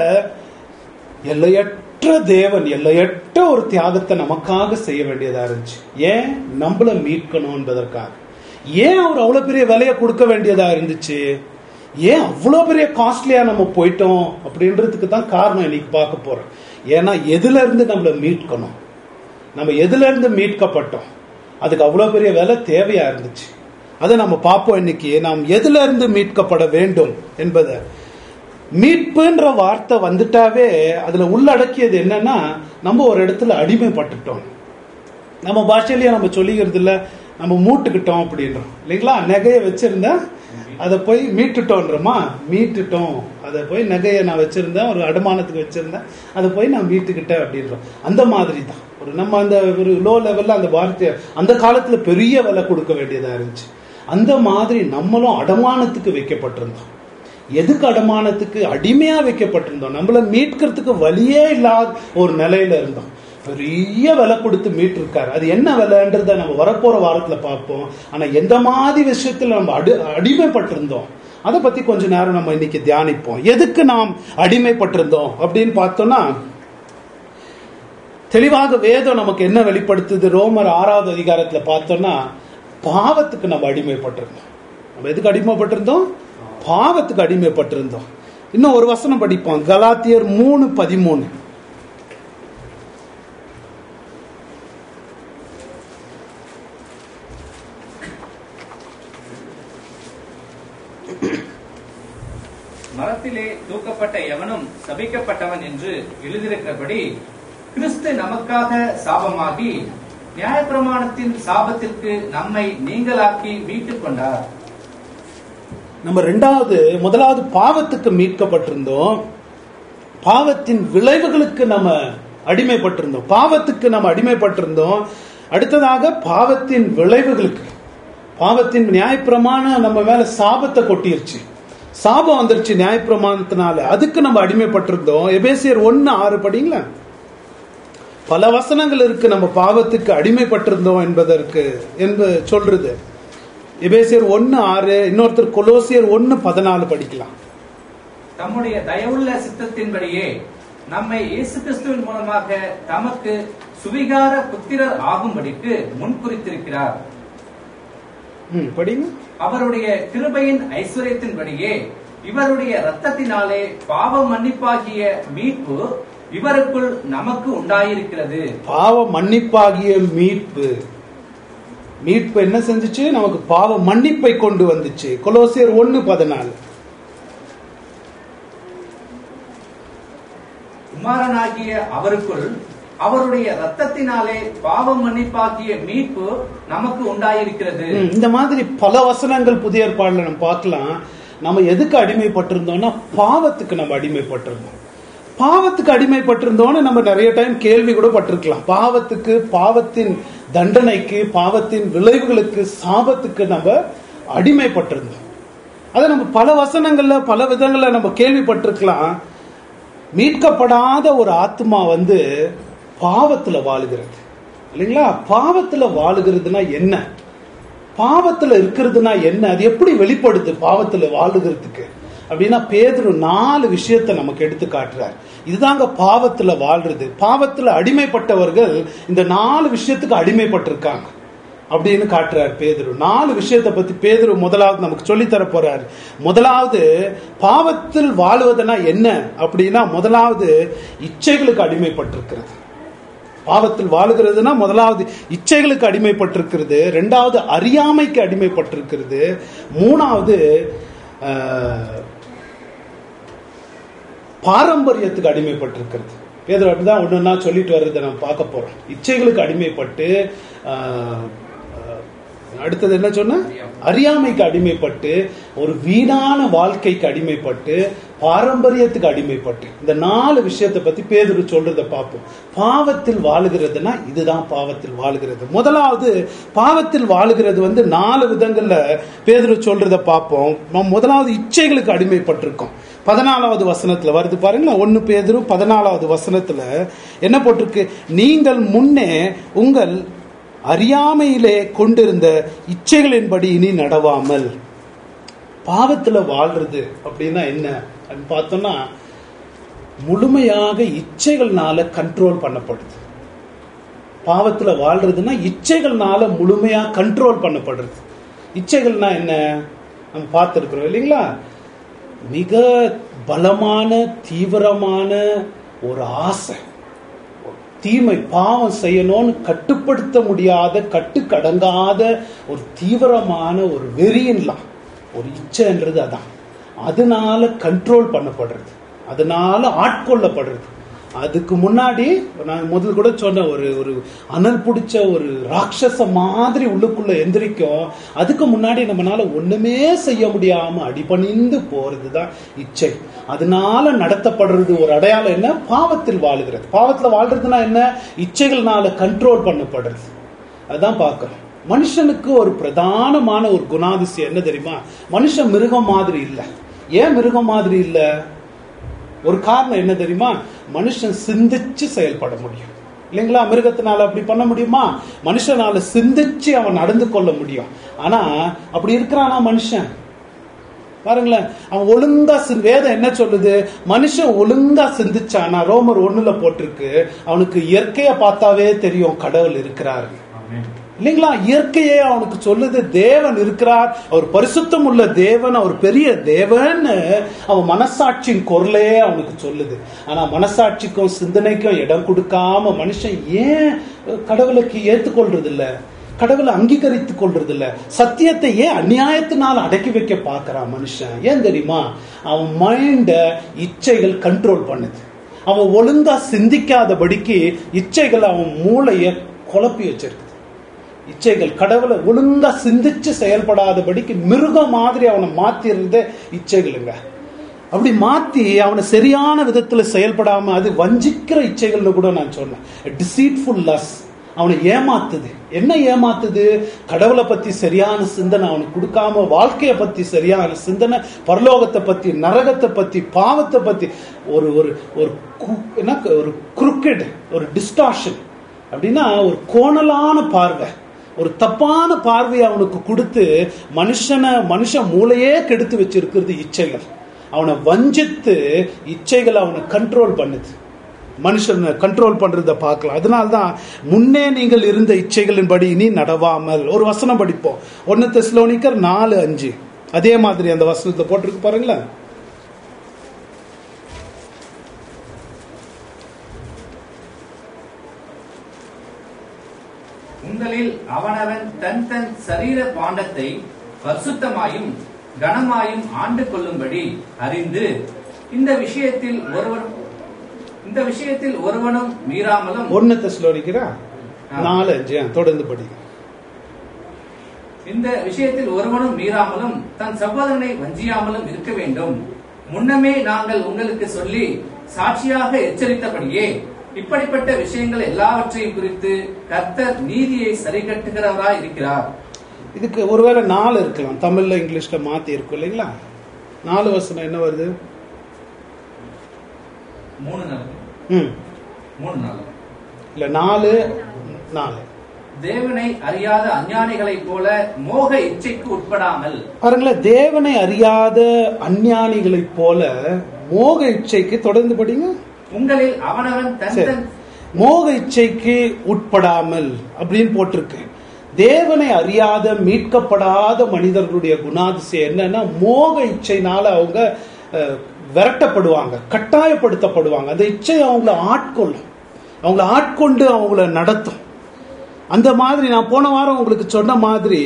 எல்லையற்ற தேவன் எல்லையற்ற ஒரு தியாகத்தை நமக்காக செய்ய வேண்டியதா இருந்துச்சு ஏன் நம்மள மீட்கணும் என்பதற்காக ஏன் அவர் அவ்வளவு பெரிய விலையை கொடுக்க வேண்டியதா இருந்துச்சு ஏன் அவ்வளவு பெரிய காஸ்ட்லியா நம்ம போயிட்டோம் அப்படின்றதுக்கு தான் காரணம் இன்னைக்கு பார்க்க போறோம் ஏன்னா எதுல இருந்து நம்மள மீட்கணும் நம்ம எதுல இருந்து மீட்கப்பட்டோம் அதுக்கு அவ்வளவு பெரிய விலை தேவையா இருந்துச்சு அதை நம்ம பார்ப்போம் இன்னைக்கு நாம் எதுல இருந்து மீட்கப்பட வேண்டும் என்பதை மீட்புன்ற வார்த்தை வந்துட்டாவே அதுல உள்ளடக்கியது என்னன்னா நம்ம ஒரு இடத்துல அடிமைப்பட்டுட்டோம் நம்ம பாஷையிலேயே நம்ம சொல்லிக்கிறது இல்ல நம்ம மூட்டுக்கிட்டோம் அப்படின்றோம் இல்லைங்களா நகையை வச்சிருந்தா அதை போய் மீட்டுட்டோன்றோமா மீட்டுட்டோம் அதை போய் நகையை நான் வச்சிருந்தேன் ஒரு அடமானத்துக்கு வச்சிருந்தேன் அதை போய் நான் மீட்டுக்கிட்டேன் அப்படின்றோம் அந்த மாதிரி தான் ஒரு நம்ம அந்த ஒரு லோ லெவல்ல அந்த வார்த்தையை அந்த காலத்துல பெரிய விலை கொடுக்க வேண்டியதா இருந்துச்சு அந்த மாதிரி நம்மளும் அடமானத்துக்கு வைக்கப்பட்டிருந்தோம் எதுக்கு அடமானத்துக்கு அடிமையா வைக்கப்பட்டிருந்தோம் நம்மள மீட்கிறதுக்கு வழியே இல்லாத ஒரு நிலையில இருந்தோம் பெரிய விலை கொடுத்து மீட்டிருக்காரு அது என்ன விலைன்றத நம்ம வரப்போற வாரத்துல பார்ப்போம் ஆனா எந்த மாதிரி விஷயத்துல நம்ம அடி அடிமைப்பட்டிருந்தோம் அதை பத்தி கொஞ்ச நேரம் நம்ம இன்னைக்கு தியானிப்போம் எதுக்கு நாம் அடிமைப்பட்டிருந்தோம் அப்படின்னு பார்த்தோம்னா தெளிவாக வேதம் நமக்கு என்ன வெளிப்படுத்துது ரோமர் ஆறாவது அதிகாரத்துல பார்த்தோம்னா பாவத்துக்கு நம்ம அடிமைப்பட்டிருந்தோம் நம்ம எதுக்கு அடிமைப்பட்டிருந்தோம் பாவத்துக்கு அடிமைப்பட்டிருந்தோம் இன்னும் ஒரு வசனம் படிப்போம் கலாத்தியர் மூணு பதிமூணு மரத்திலே தூக்கப்பட்ட எவனும் சபிக்கப்பட்டவன் என்று எழுதியிருக்கிறபடி கிறிஸ்து நமக்காக சாபமாகி நியாயப்பிரமாணத்தின் சாபத்திற்கு நம்மை நீங்களாக்கி மீட்டுக் கொண்டார் நம்ம ரெண்டாவது முதலாவது பாவத்துக்கு மீட்கப்பட்டிருந்தோம் பாவத்தின் விளைவுகளுக்கு நம்ம அடிமைப்பட்டிருந்தோம் பாவத்துக்கு நம்ம அடிமைப்பட்டிருந்தோம் அடுத்ததாக பாவத்தின் விளைவுகளுக்கு பாவத்தின் நியாயப்பிரமாணம் நம்ம மேல சாபத்தை கொட்டிருச்சு சாபம் வந்துருச்சு நியாயப்பிரமாணத்தினால அதுக்கு நம்ம அடிமைப்பட்டிருந்தோம் எபேசியர் ஒன்னு ஆறு படிங்களா பல வசனங்கள் இருக்கு நம்ம பாவத்துக்கு அடிமைப்பட்டிருந்தோம் என்பதற்கு என்பது சொல்றது எபேசியர் ஒன்னு ஆறு இன்னொருத்தர் கொலோசியர் ஒன்னு பதினாலு படிக்கலாம் தம்முடைய தயவுள்ள சித்தத்தின்படியே நம்மை இயேசு கிறிஸ்துவின் மூலமாக தமக்கு சுவிகார புத்திரர் ஆகும்படிக்கு முன்குறித்திருக்கிறார் ம், படிங்க அவருடைய கிருபையின் ஐஸ்வர்யத்தின்படியே இவருடைய இரத்தத்தினாலே பாவ மன்னிப்பாகிய மீட்பு இவருக்குள் நமக்கு உண்டாயிருக்கிறது பாவ மன்னிப்பாகிய மீட்பு மீட்பு என்ன செஞ்சுச்சு நமக்கு பாவ மன்னிப்பை கொண்டு வந்துச்சு கொலோசியர் ஒன்னு பதினாலு குமாரனாகிய அவருக்குள் அவருடைய ரத்தத்தினாலே பாவம் மன்னிப்பாகிய மீட்பு நமக்கு உண்டாயிருக்கிறது ம், இந்த மாதிரி பல வசனங்கள் புதிய ஏற்பாடுல நம்ம பார்க்கலாம் நம்ம எதுக்கு அடிமைப்பட்டிருந்தோம்னா பாவத்துக்கு நம்ம அடிமைப்பட்டிருந்தோம் பாவத்துக்கு அடிமைப்பட்டிருந்தோம்னு நம்ம நிறைய டைம் கேள்வி கூட பட்டிருக்கலாம் பாவத்துக்கு பாவத்தின் தண்டனைக்கு பாவத்தின் விளைவுகளுக்கு சாபத்துக்கு நம்ம அடிமைப்பட்டிருந்தோம் அதை நம்ம பல வசனங்கள்ல பல விதங்கள்ல நம்ம கேள்விப்பட்டிருக்கலாம் மீட்கப்படாத ஒரு ஆத்மா வந்து பாவத்துல வாழுகிறது இல்லைங்களா பாவத்துல வாழுகிறதுனா என்ன பாவத்துல இருக்கிறதுனா என்ன அது எப்படி வெளிப்படுது பாவத்துல வாழுகிறதுக்கு அப்படின்னா பேதுரு நாலு விஷயத்தை நமக்கு எடுத்து காட்டுறார் இதுதாங்க பாவத்துல வாழ்றது பாவத்துல அடிமைப்பட்டவர்கள் இந்த நாலு விஷயத்துக்கு அடிமைப்பட்டிருக்காங்க அப்படின்னு காட்டுறார் பேதுரு நாலு விஷயத்தை பத்தி பேதுரு முதலாவது நமக்கு சொல்லித் தர போறார் முதலாவது பாவத்தில் வாழுவதுனா என்ன அப்படின்னா முதலாவது இச்சைகளுக்கு அடிமைப்பட்டிருக்கிறது பாவத்தில் வாழுகிறதுனா முதலாவது இச்சைகளுக்கு அடிமைப்பட்டிருக்கிறது ரெண்டாவது அறியாமைக்கு அடிமைப்பட்டிருக்கிறது மூணாவது ஆஹ், பாரம்பரியத்துக்கு அடிமைப்பட்டிருக்கிறது பேதர் அப்படிதான் ஒன்னொன்னா சொல்லிட்டு வர்றதை நம்ம பார்க்க போறோம் இச்சைகளுக்கு அடிமைப்பட்டு ஆஹ், ஆஹ், அடுத்தது என்ன சொன்ன அறியாமைக்கு அடிமைப்பட்டு ஒரு வீணான வாழ்க்கைக்கு அடிமைப்பட்டு பாரம்பரியத்துக்கு அடிமைப்பட்டு இந்த நாலு விஷயத்தை பத்தி பேதுரு சொல்றத பார்ப்போம் பாவத்தில் வாழுகிறதுனா இதுதான் பாவத்தில் வாழுகிறது முதலாவது பாவத்தில் வாழுகிறது வந்து நாலு விதங்கள்ல பேதுரு சொல்றத பார்ப்போம் நம்ம முதலாவது இச்சைகளுக்கு அடிமைப்பட்டிருக்கோம் பதினாலாவது வசனத்துல வருது பாருங்களா ஒன்னு பேதுரு பதினாலாவது வசனத்துல என்ன போட்டிருக்கு நீங்கள் முன்னே உங்கள் அறியாமையிலே கொண்டிருந்த இச்சைகளின்படி இனி நடவாமல் பாவத்துல வாழ்றது அப்படின்னா என்ன அப்படின்னு பார்த்தோம்னா முழுமையாக இச்சைகள்னால கண்ட்ரோல் பண்ணப்படுது பாவத்துல வாழ்றதுன்னா இச்சைகள்னால முழுமையா கண்ட்ரோல் பண்ணப்படுறது இச்சைகள்னா என்ன நம்ம பார்த்துருக்குறோம் இல்லைங்களா மிக பலமான தீவிரமான ஒரு ஆசை தீமை பாவம் செய்யணும்னு கட்டுப்படுத்த முடியாத கட்டுக்கடங்காத ஒரு தீவிரமான ஒரு வெறியின்லாம் ஒரு இச்சைன்றது அதான் அதனால கண்ட்ரோல் பண்ணப்படுறது அதனால ஆட்கொள்ளப்படுறது அதுக்கு முன்னாடி நான் முதல் கூட சொன்ன ஒரு ஒரு அனல் பிடிச்ச ஒரு ராட்சச மாதிரி உள்ளுக்குள்ள எந்திரிக்கும் அதுக்கு முன்னாடி நம்மனால ஒண்ணுமே செய்ய முடியாம அடிபணிந்து போறதுதான் இச்சை அதனால நடத்தப்படுறது ஒரு அடையாளம் என்ன பாவத்தில் வாழுகிறது பாவத்துல வாழ்றதுனா என்ன இச்சைகள்னால கண்ட்ரோல் பண்ணப்படுறது அதான் பார்க்கிறோம் மனுஷனுக்கு ஒரு பிரதானமான ஒரு குணாதிசயம் என்ன தெரியுமா மனுஷன் மிருகம் மாதிரி இல்லை ஏன் மிருகம் மாதிரி இல்லை ஒரு காரணம் என்ன தெரியுமா மனுஷன் சிந்திச்சு செயல்பட முடியும் இல்லைங்களா மிருகத்தினால அப்படி பண்ண முடியுமா மனுஷனால சிந்திச்சு அவன் நடந்து கொள்ள முடியும் ஆனா அப்படி இருக்கிறானா மனுஷன் பாருங்களேன் அவன் ஒழுங்கா சிந்- வேதம் என்ன சொல்லுது மனுஷன் ஒழுங்கா சிந்திச்சானா ரோமர் ஒண்ணுல போட்டிருக்கு அவனுக்கு இயற்கைய பார்த்தாவே தெரியும் கடவுள் இருக்கிறாரு இல்லைங்களா இயற்கையே அவனுக்கு சொல்லுது தேவன் இருக்கிறார் அவர் பரிசுத்தம் உள்ள தேவன் அவர் பெரிய தேவன் அவன் மனசாட்சியின் குரலே அவனுக்கு சொல்லுது ஆனா மனசாட்சிக்கும் சிந்தனைக்கும் இடம் கொடுக்காம மனுஷன் ஏன் கடவுளுக்கு ஏத்துக்கொள்றது இல்ல கடவுளை அங்கீகரித்துக் கொள்றது இல்ல சத்தியத்தை ஏன் அநியாயத்தினால் அடக்கி வைக்க பார்க்கறான் மனுஷன் ஏன் தெரியுமா அவன் மைண்ட இச்சைகள் கண்ட்ரோல் பண்ணுது அவன் ஒழுங்கா சிந்திக்காதபடிக்கு இச்சைகள் அவன் மூளைய குழப்பி வச்சிருக்கு இச்சைகள் கடவுளை ஒழுங்கா சிந்திச்சு செயல்படாதபடிக்கு மிருகம் மாதிரி அவனை மாத்திடுறதே இச்சைகளுங்க அப்படி மாத்தி அவனை சரியான விதத்துல செயல்படாம அது வஞ்சிக்கிற இச்சைகள்னு கூட நான் சொன்னேன் டிசீட்ஃபுல் லஸ் அவனை ஏமாத்துது என்ன ஏமாத்துது கடவுளை பத்தி சரியான சிந்தனை அவனுக்கு கொடுக்காம வாழ்க்கைய பத்தி சரியான சிந்தனை பரலோகத்தை பத்தி நரகத்தை பத்தி பாவத்தை பத்தி ஒரு ஒரு ஒரு கு- என்ன ஒரு குறுக்கெட் ஒரு டிஸ்டார்ஷன் அப்படின்னா ஒரு கோணலான பார்வை ஒரு தப்பான பார்வையை அவனுக்கு கொடுத்து மனுஷனை மனுஷன் மூளையே கெடுத்து வச்சிருக்கிறது இச்சைகள் அவனை வஞ்சித்து இச்சைகள் அவனை கண்ட்ரோல் பண்ணுது மனுஷனை கண்ட்ரோல் பண்றத பார்க்கலாம் அதனால்தான் முன்னே நீங்கள் இருந்த இச்சைகளின்படி இனி நடவாமல் ஒரு வசனம் படிப்போம் ஒன்னு தெஸ்லோனிக்கர் நாலு அஞ்சு அதே மாதிரி அந்த வசனத்தை போட்டிருக்கு பாருங்களேன் அவனவன் தன் தன் சரீர பாண்டத்தை பரிசுத்தமாயும் கனமாயும் ஆண்டு கொள்ளும்படி அறிந்து இந்த விஷயத்தில் ஒருவன் இந்த விஷயத்தில் ஒருவனும் மீறாமலும் ஒன்னு தெசலோனிக்கிறா நாலு அஞ்சு ஆ, தொடர்ந்து படி இந்த விஷயத்தில் ஒருவனும் மீறாமலும் தன் சகோதரனை வஞ்சியாமலும் இருக்க வேண்டும் முன்னமே நாங்கள் உங்களுக்கு சொல்லி சாட்சியாக எச்சரித்தபடியே இப்படிப்பட்ட விஷயங்கள் எல்லாவற்றையும் குறித்து கர்த்தர் நீதியை சரிகட்டுகிறவராய் இருக்கிறார் இதுக்கு ஒருவேளை நாலு இருக்கலாம் தமிழ்ல இங்கிலீஷ்ல மாத்தி இருக்கும் இல்லைங்களா நாலு வசனம் என்ன வருது மூணு நாள் ம் மூணு நாள் இல்ல நாலு நாலு தேவனை அறியாத அஞ்ஞானிகளைப் போல மோக இச்சைக்கு உட்படாமல் பாருங்களேன் தேவனை அறியாத அஞ்ஞானிகளைப் போல மோக இச்சைக்கு தொடர்ந்து படிங்க உங்களில் அவனவன் தன் சரி தன் மோக இச்சைக்கு உட்படாமல் அப்படின்னு போட்டிருக்கு தேவனை அறியாத மீட்கப்படாத மனிதர்களுடைய குணாதிசயம் என்னன்னா மோக இச்சைனால அவங்க அஹ், விரட்டப்படுவாங்க கட்டாயப்படுத்தப்படுவாங்க அந்த இச்சை அவங்கள ஆட்கொள்ளும் அவங்கள ஆட்கொண்டு அவங்கள நடத்தும் அந்த மாதிரி நான் போன வாரம் உங்களுக்கு சொன்ன மாதிரி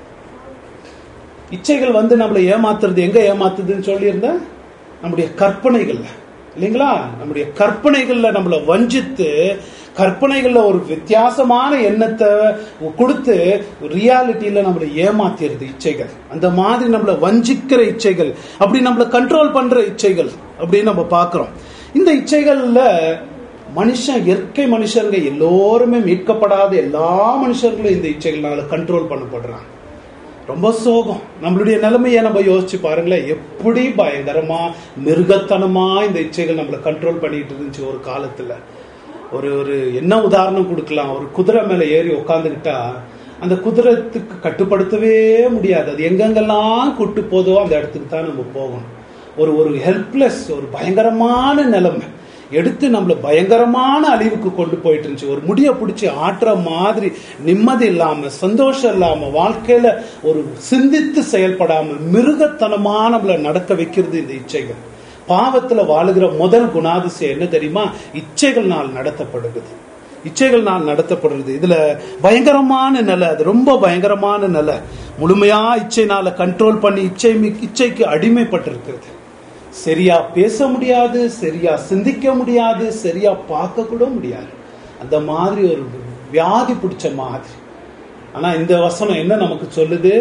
இச்சைகள் வந்து நம்மளை ஏமாத்துறது எங்க ஏமாத்துதுன்னு சொல்லியிருந்தேன் நம்முடைய கற்பனைகள்ல இல்லைங்களா நம்முடைய கற்பனைகள்ல நம்மளை வஞ்சித்து கற்பனைகள்ல ஒரு வித்தியாசமான எண்ணத்தை கொடுத்து ரியாலிட்டியில நம்மளை ஏமாத்திடுது இச்சைகள் அந்த மாதிரி நம்மளை வஞ்சிக்கிற இச்சைகள் அப்படி நம்மளை கண்ட்ரோல் பண்ற இச்சைகள் அப்படின்னு நம்ம பார்க்கிறோம் இந்த இச்சைகள்ல மனுஷன் இயற்கை மனுஷங்க எல்லோருமே மீட்கப்படாத எல்லா மனுஷர்களும் இந்த இச்சைகள்னால கண்ட்ரோல் பண்ணப்படுறாங்க ரொம்ப சோகம் நம்மளுடைய நிலைமையை நம்ம யோசிச்சு பாருங்களேன் எப்படி பயங்கரமா மிருகத்தனமா இந்த இச்சைகள் நம்மளை கண்ட்ரோல் பண்ணிட்டு இருந்துச்சு ஒரு காலத்துல ஒரு ஒரு என்ன உதாரணம் கொடுக்கலாம் ஒரு குதிரை மேல ஏறி உக்காந்துக்கிட்டா அந்த குதிரத்துக்கு கட்டுப்படுத்தவே முடியாது அது எங்கெங்கெல்லாம் கூட்டு போதோ அந்த இடத்துக்கு தான் நம்ம போகணும் ஒரு ஒரு ஹெல்ப்லெஸ் ஒரு பயங்கரமான நிலைமை எடுத்து நம்மள பயங்கரமான அழிவுக்கு கொண்டு போயிட்டு இருந்துச்சு ஒரு முடிய பிடிச்சி ஆட்டுற மாதிரி நிம்மதி இல்லாம சந்தோஷம் இல்லாம வாழ்க்கையில ஒரு சிந்தித்து செயல்படாம மிருகத்தனமா நம்மள நடக்க வைக்கிறது இந்த இச்சைகள் பாவத்துல வாழுகிற முதல் குணாதிசயம் என்ன தெரியுமா இச்சைகள்னால் நடத்தப்படுகிறது இச்சைகள்னால் நடத்தப்படுறது இதுல பயங்கரமான நிலை அது ரொம்ப பயங்கரமான நிலை முழுமையா இச்சைனால கண்ட்ரோல் பண்ணி இச்சை மி- இச்சைக்கு அடிமைப்பட்டிருக்கிறது சரியா பேச முடியாது சரியா சிந்திக்க முடியாது சரியா பார்க்க கூட முடியாது அந்த மாதிரி ஒரு வியாதி பிடிச்ச மாதிரி ஆனா இந்த வசனம் என்ன நமக்கு சொல்லுது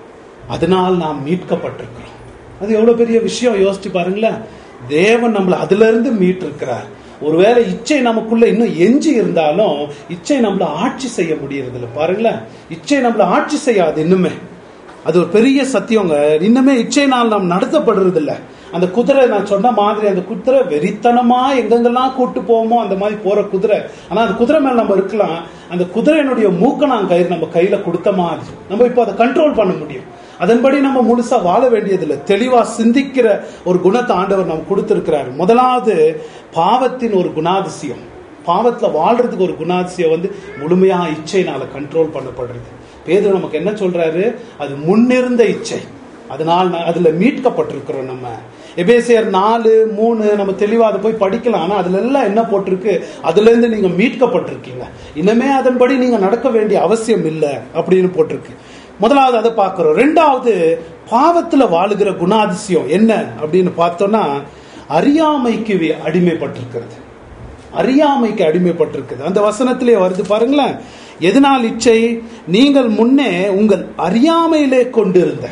அதனால் நாம் மீட்கப்பட்டிருக்கிறோம் அது எவ்வளவு பெரிய விஷயம் யோசிச்சு பாருங்களேன் தேவன் நம்மளை அதுல இருந்து மீட்டிருக்கிறார் ஒருவேளை இச்சை நமக்குள்ள இன்னும் எஞ்சி இருந்தாலும் இச்சை நம்மள ஆட்சி செய்ய முடியறதில்ல பாருங்களேன் இச்சை நம்மள ஆட்சி செய்யாது இன்னுமே அது ஒரு பெரிய சத்தியங்க இன்னுமே இச்சையினால் நாம் நடத்தப்படுறது இல்ல அந்த குதிரை நான் சொன்ன மாதிரி அந்த குதிரை வெறித்தனமா எங்கெங்கெல்லாம் கூட்டு போவோமோ அந்த மாதிரி போற குதிரை ஆனா அந்த குதிரை மேல நம்ம இருக்கலாம் அந்த குதிரையினுடைய மூக்கணாங் கயிறு நம்ம கையில கொடுத்த மாதிரி நம்ம இப்போ அதை கண்ட்ரோல் பண்ண முடியும் அதன்படி நம்ம முழுசா வாழ வேண்டியதில்லை தெளிவா சிந்திக்கிற ஒரு குணத்தை ஆண்டவர் நம்ம கொடுத்திருக்கிறார் முதலாவது பாவத்தின் ஒரு குணாதிசயம் பாவத்துல வாழ்றதுக்கு ஒரு குணாதிசயம் வந்து முழுமையா இச்சைனால கண்ட்ரோல் பண்ணப்படுறது பேதுரு நமக்கு என்ன சொல்றாரு அது முன்னிருந்த இச்சை அதனால் நான் அதுல மீட்கப்பட்டிருக்கிறோம் நம்ம எபேசியர் நாலு மூணு நம்ம தெளிவா அதை போய் படிக்கலாம் ஆனா அதுல எல்லாம் என்ன போட்டிருக்கு அதுல இருந்து நீங்க மீட்கப்பட்டிருக்கீங்க இனிமே அதன்படி நீங்க நடக்க வேண்டிய அவசியம் இல்லை அப்படின்னு போட்டிருக்கு முதலாவது அதை பார்க்கிறோம் ரெண்டாவது பாவத்துல வாழுகிற குணாதிசயம் என்ன அப்படின்னு பார்த்தோம்னா அறியாமைக்கு வி- அடிமைப்பட்டிருக்கிறது அறியாமைக்கு அடிமைப்பட்டிருக்குது அந்த வசனத்திலே வருது பாருங்களேன் எதனால் இச்சை நீங்கள் முன்னே உங்கள் அறியாமையிலே கொண்டிருந்த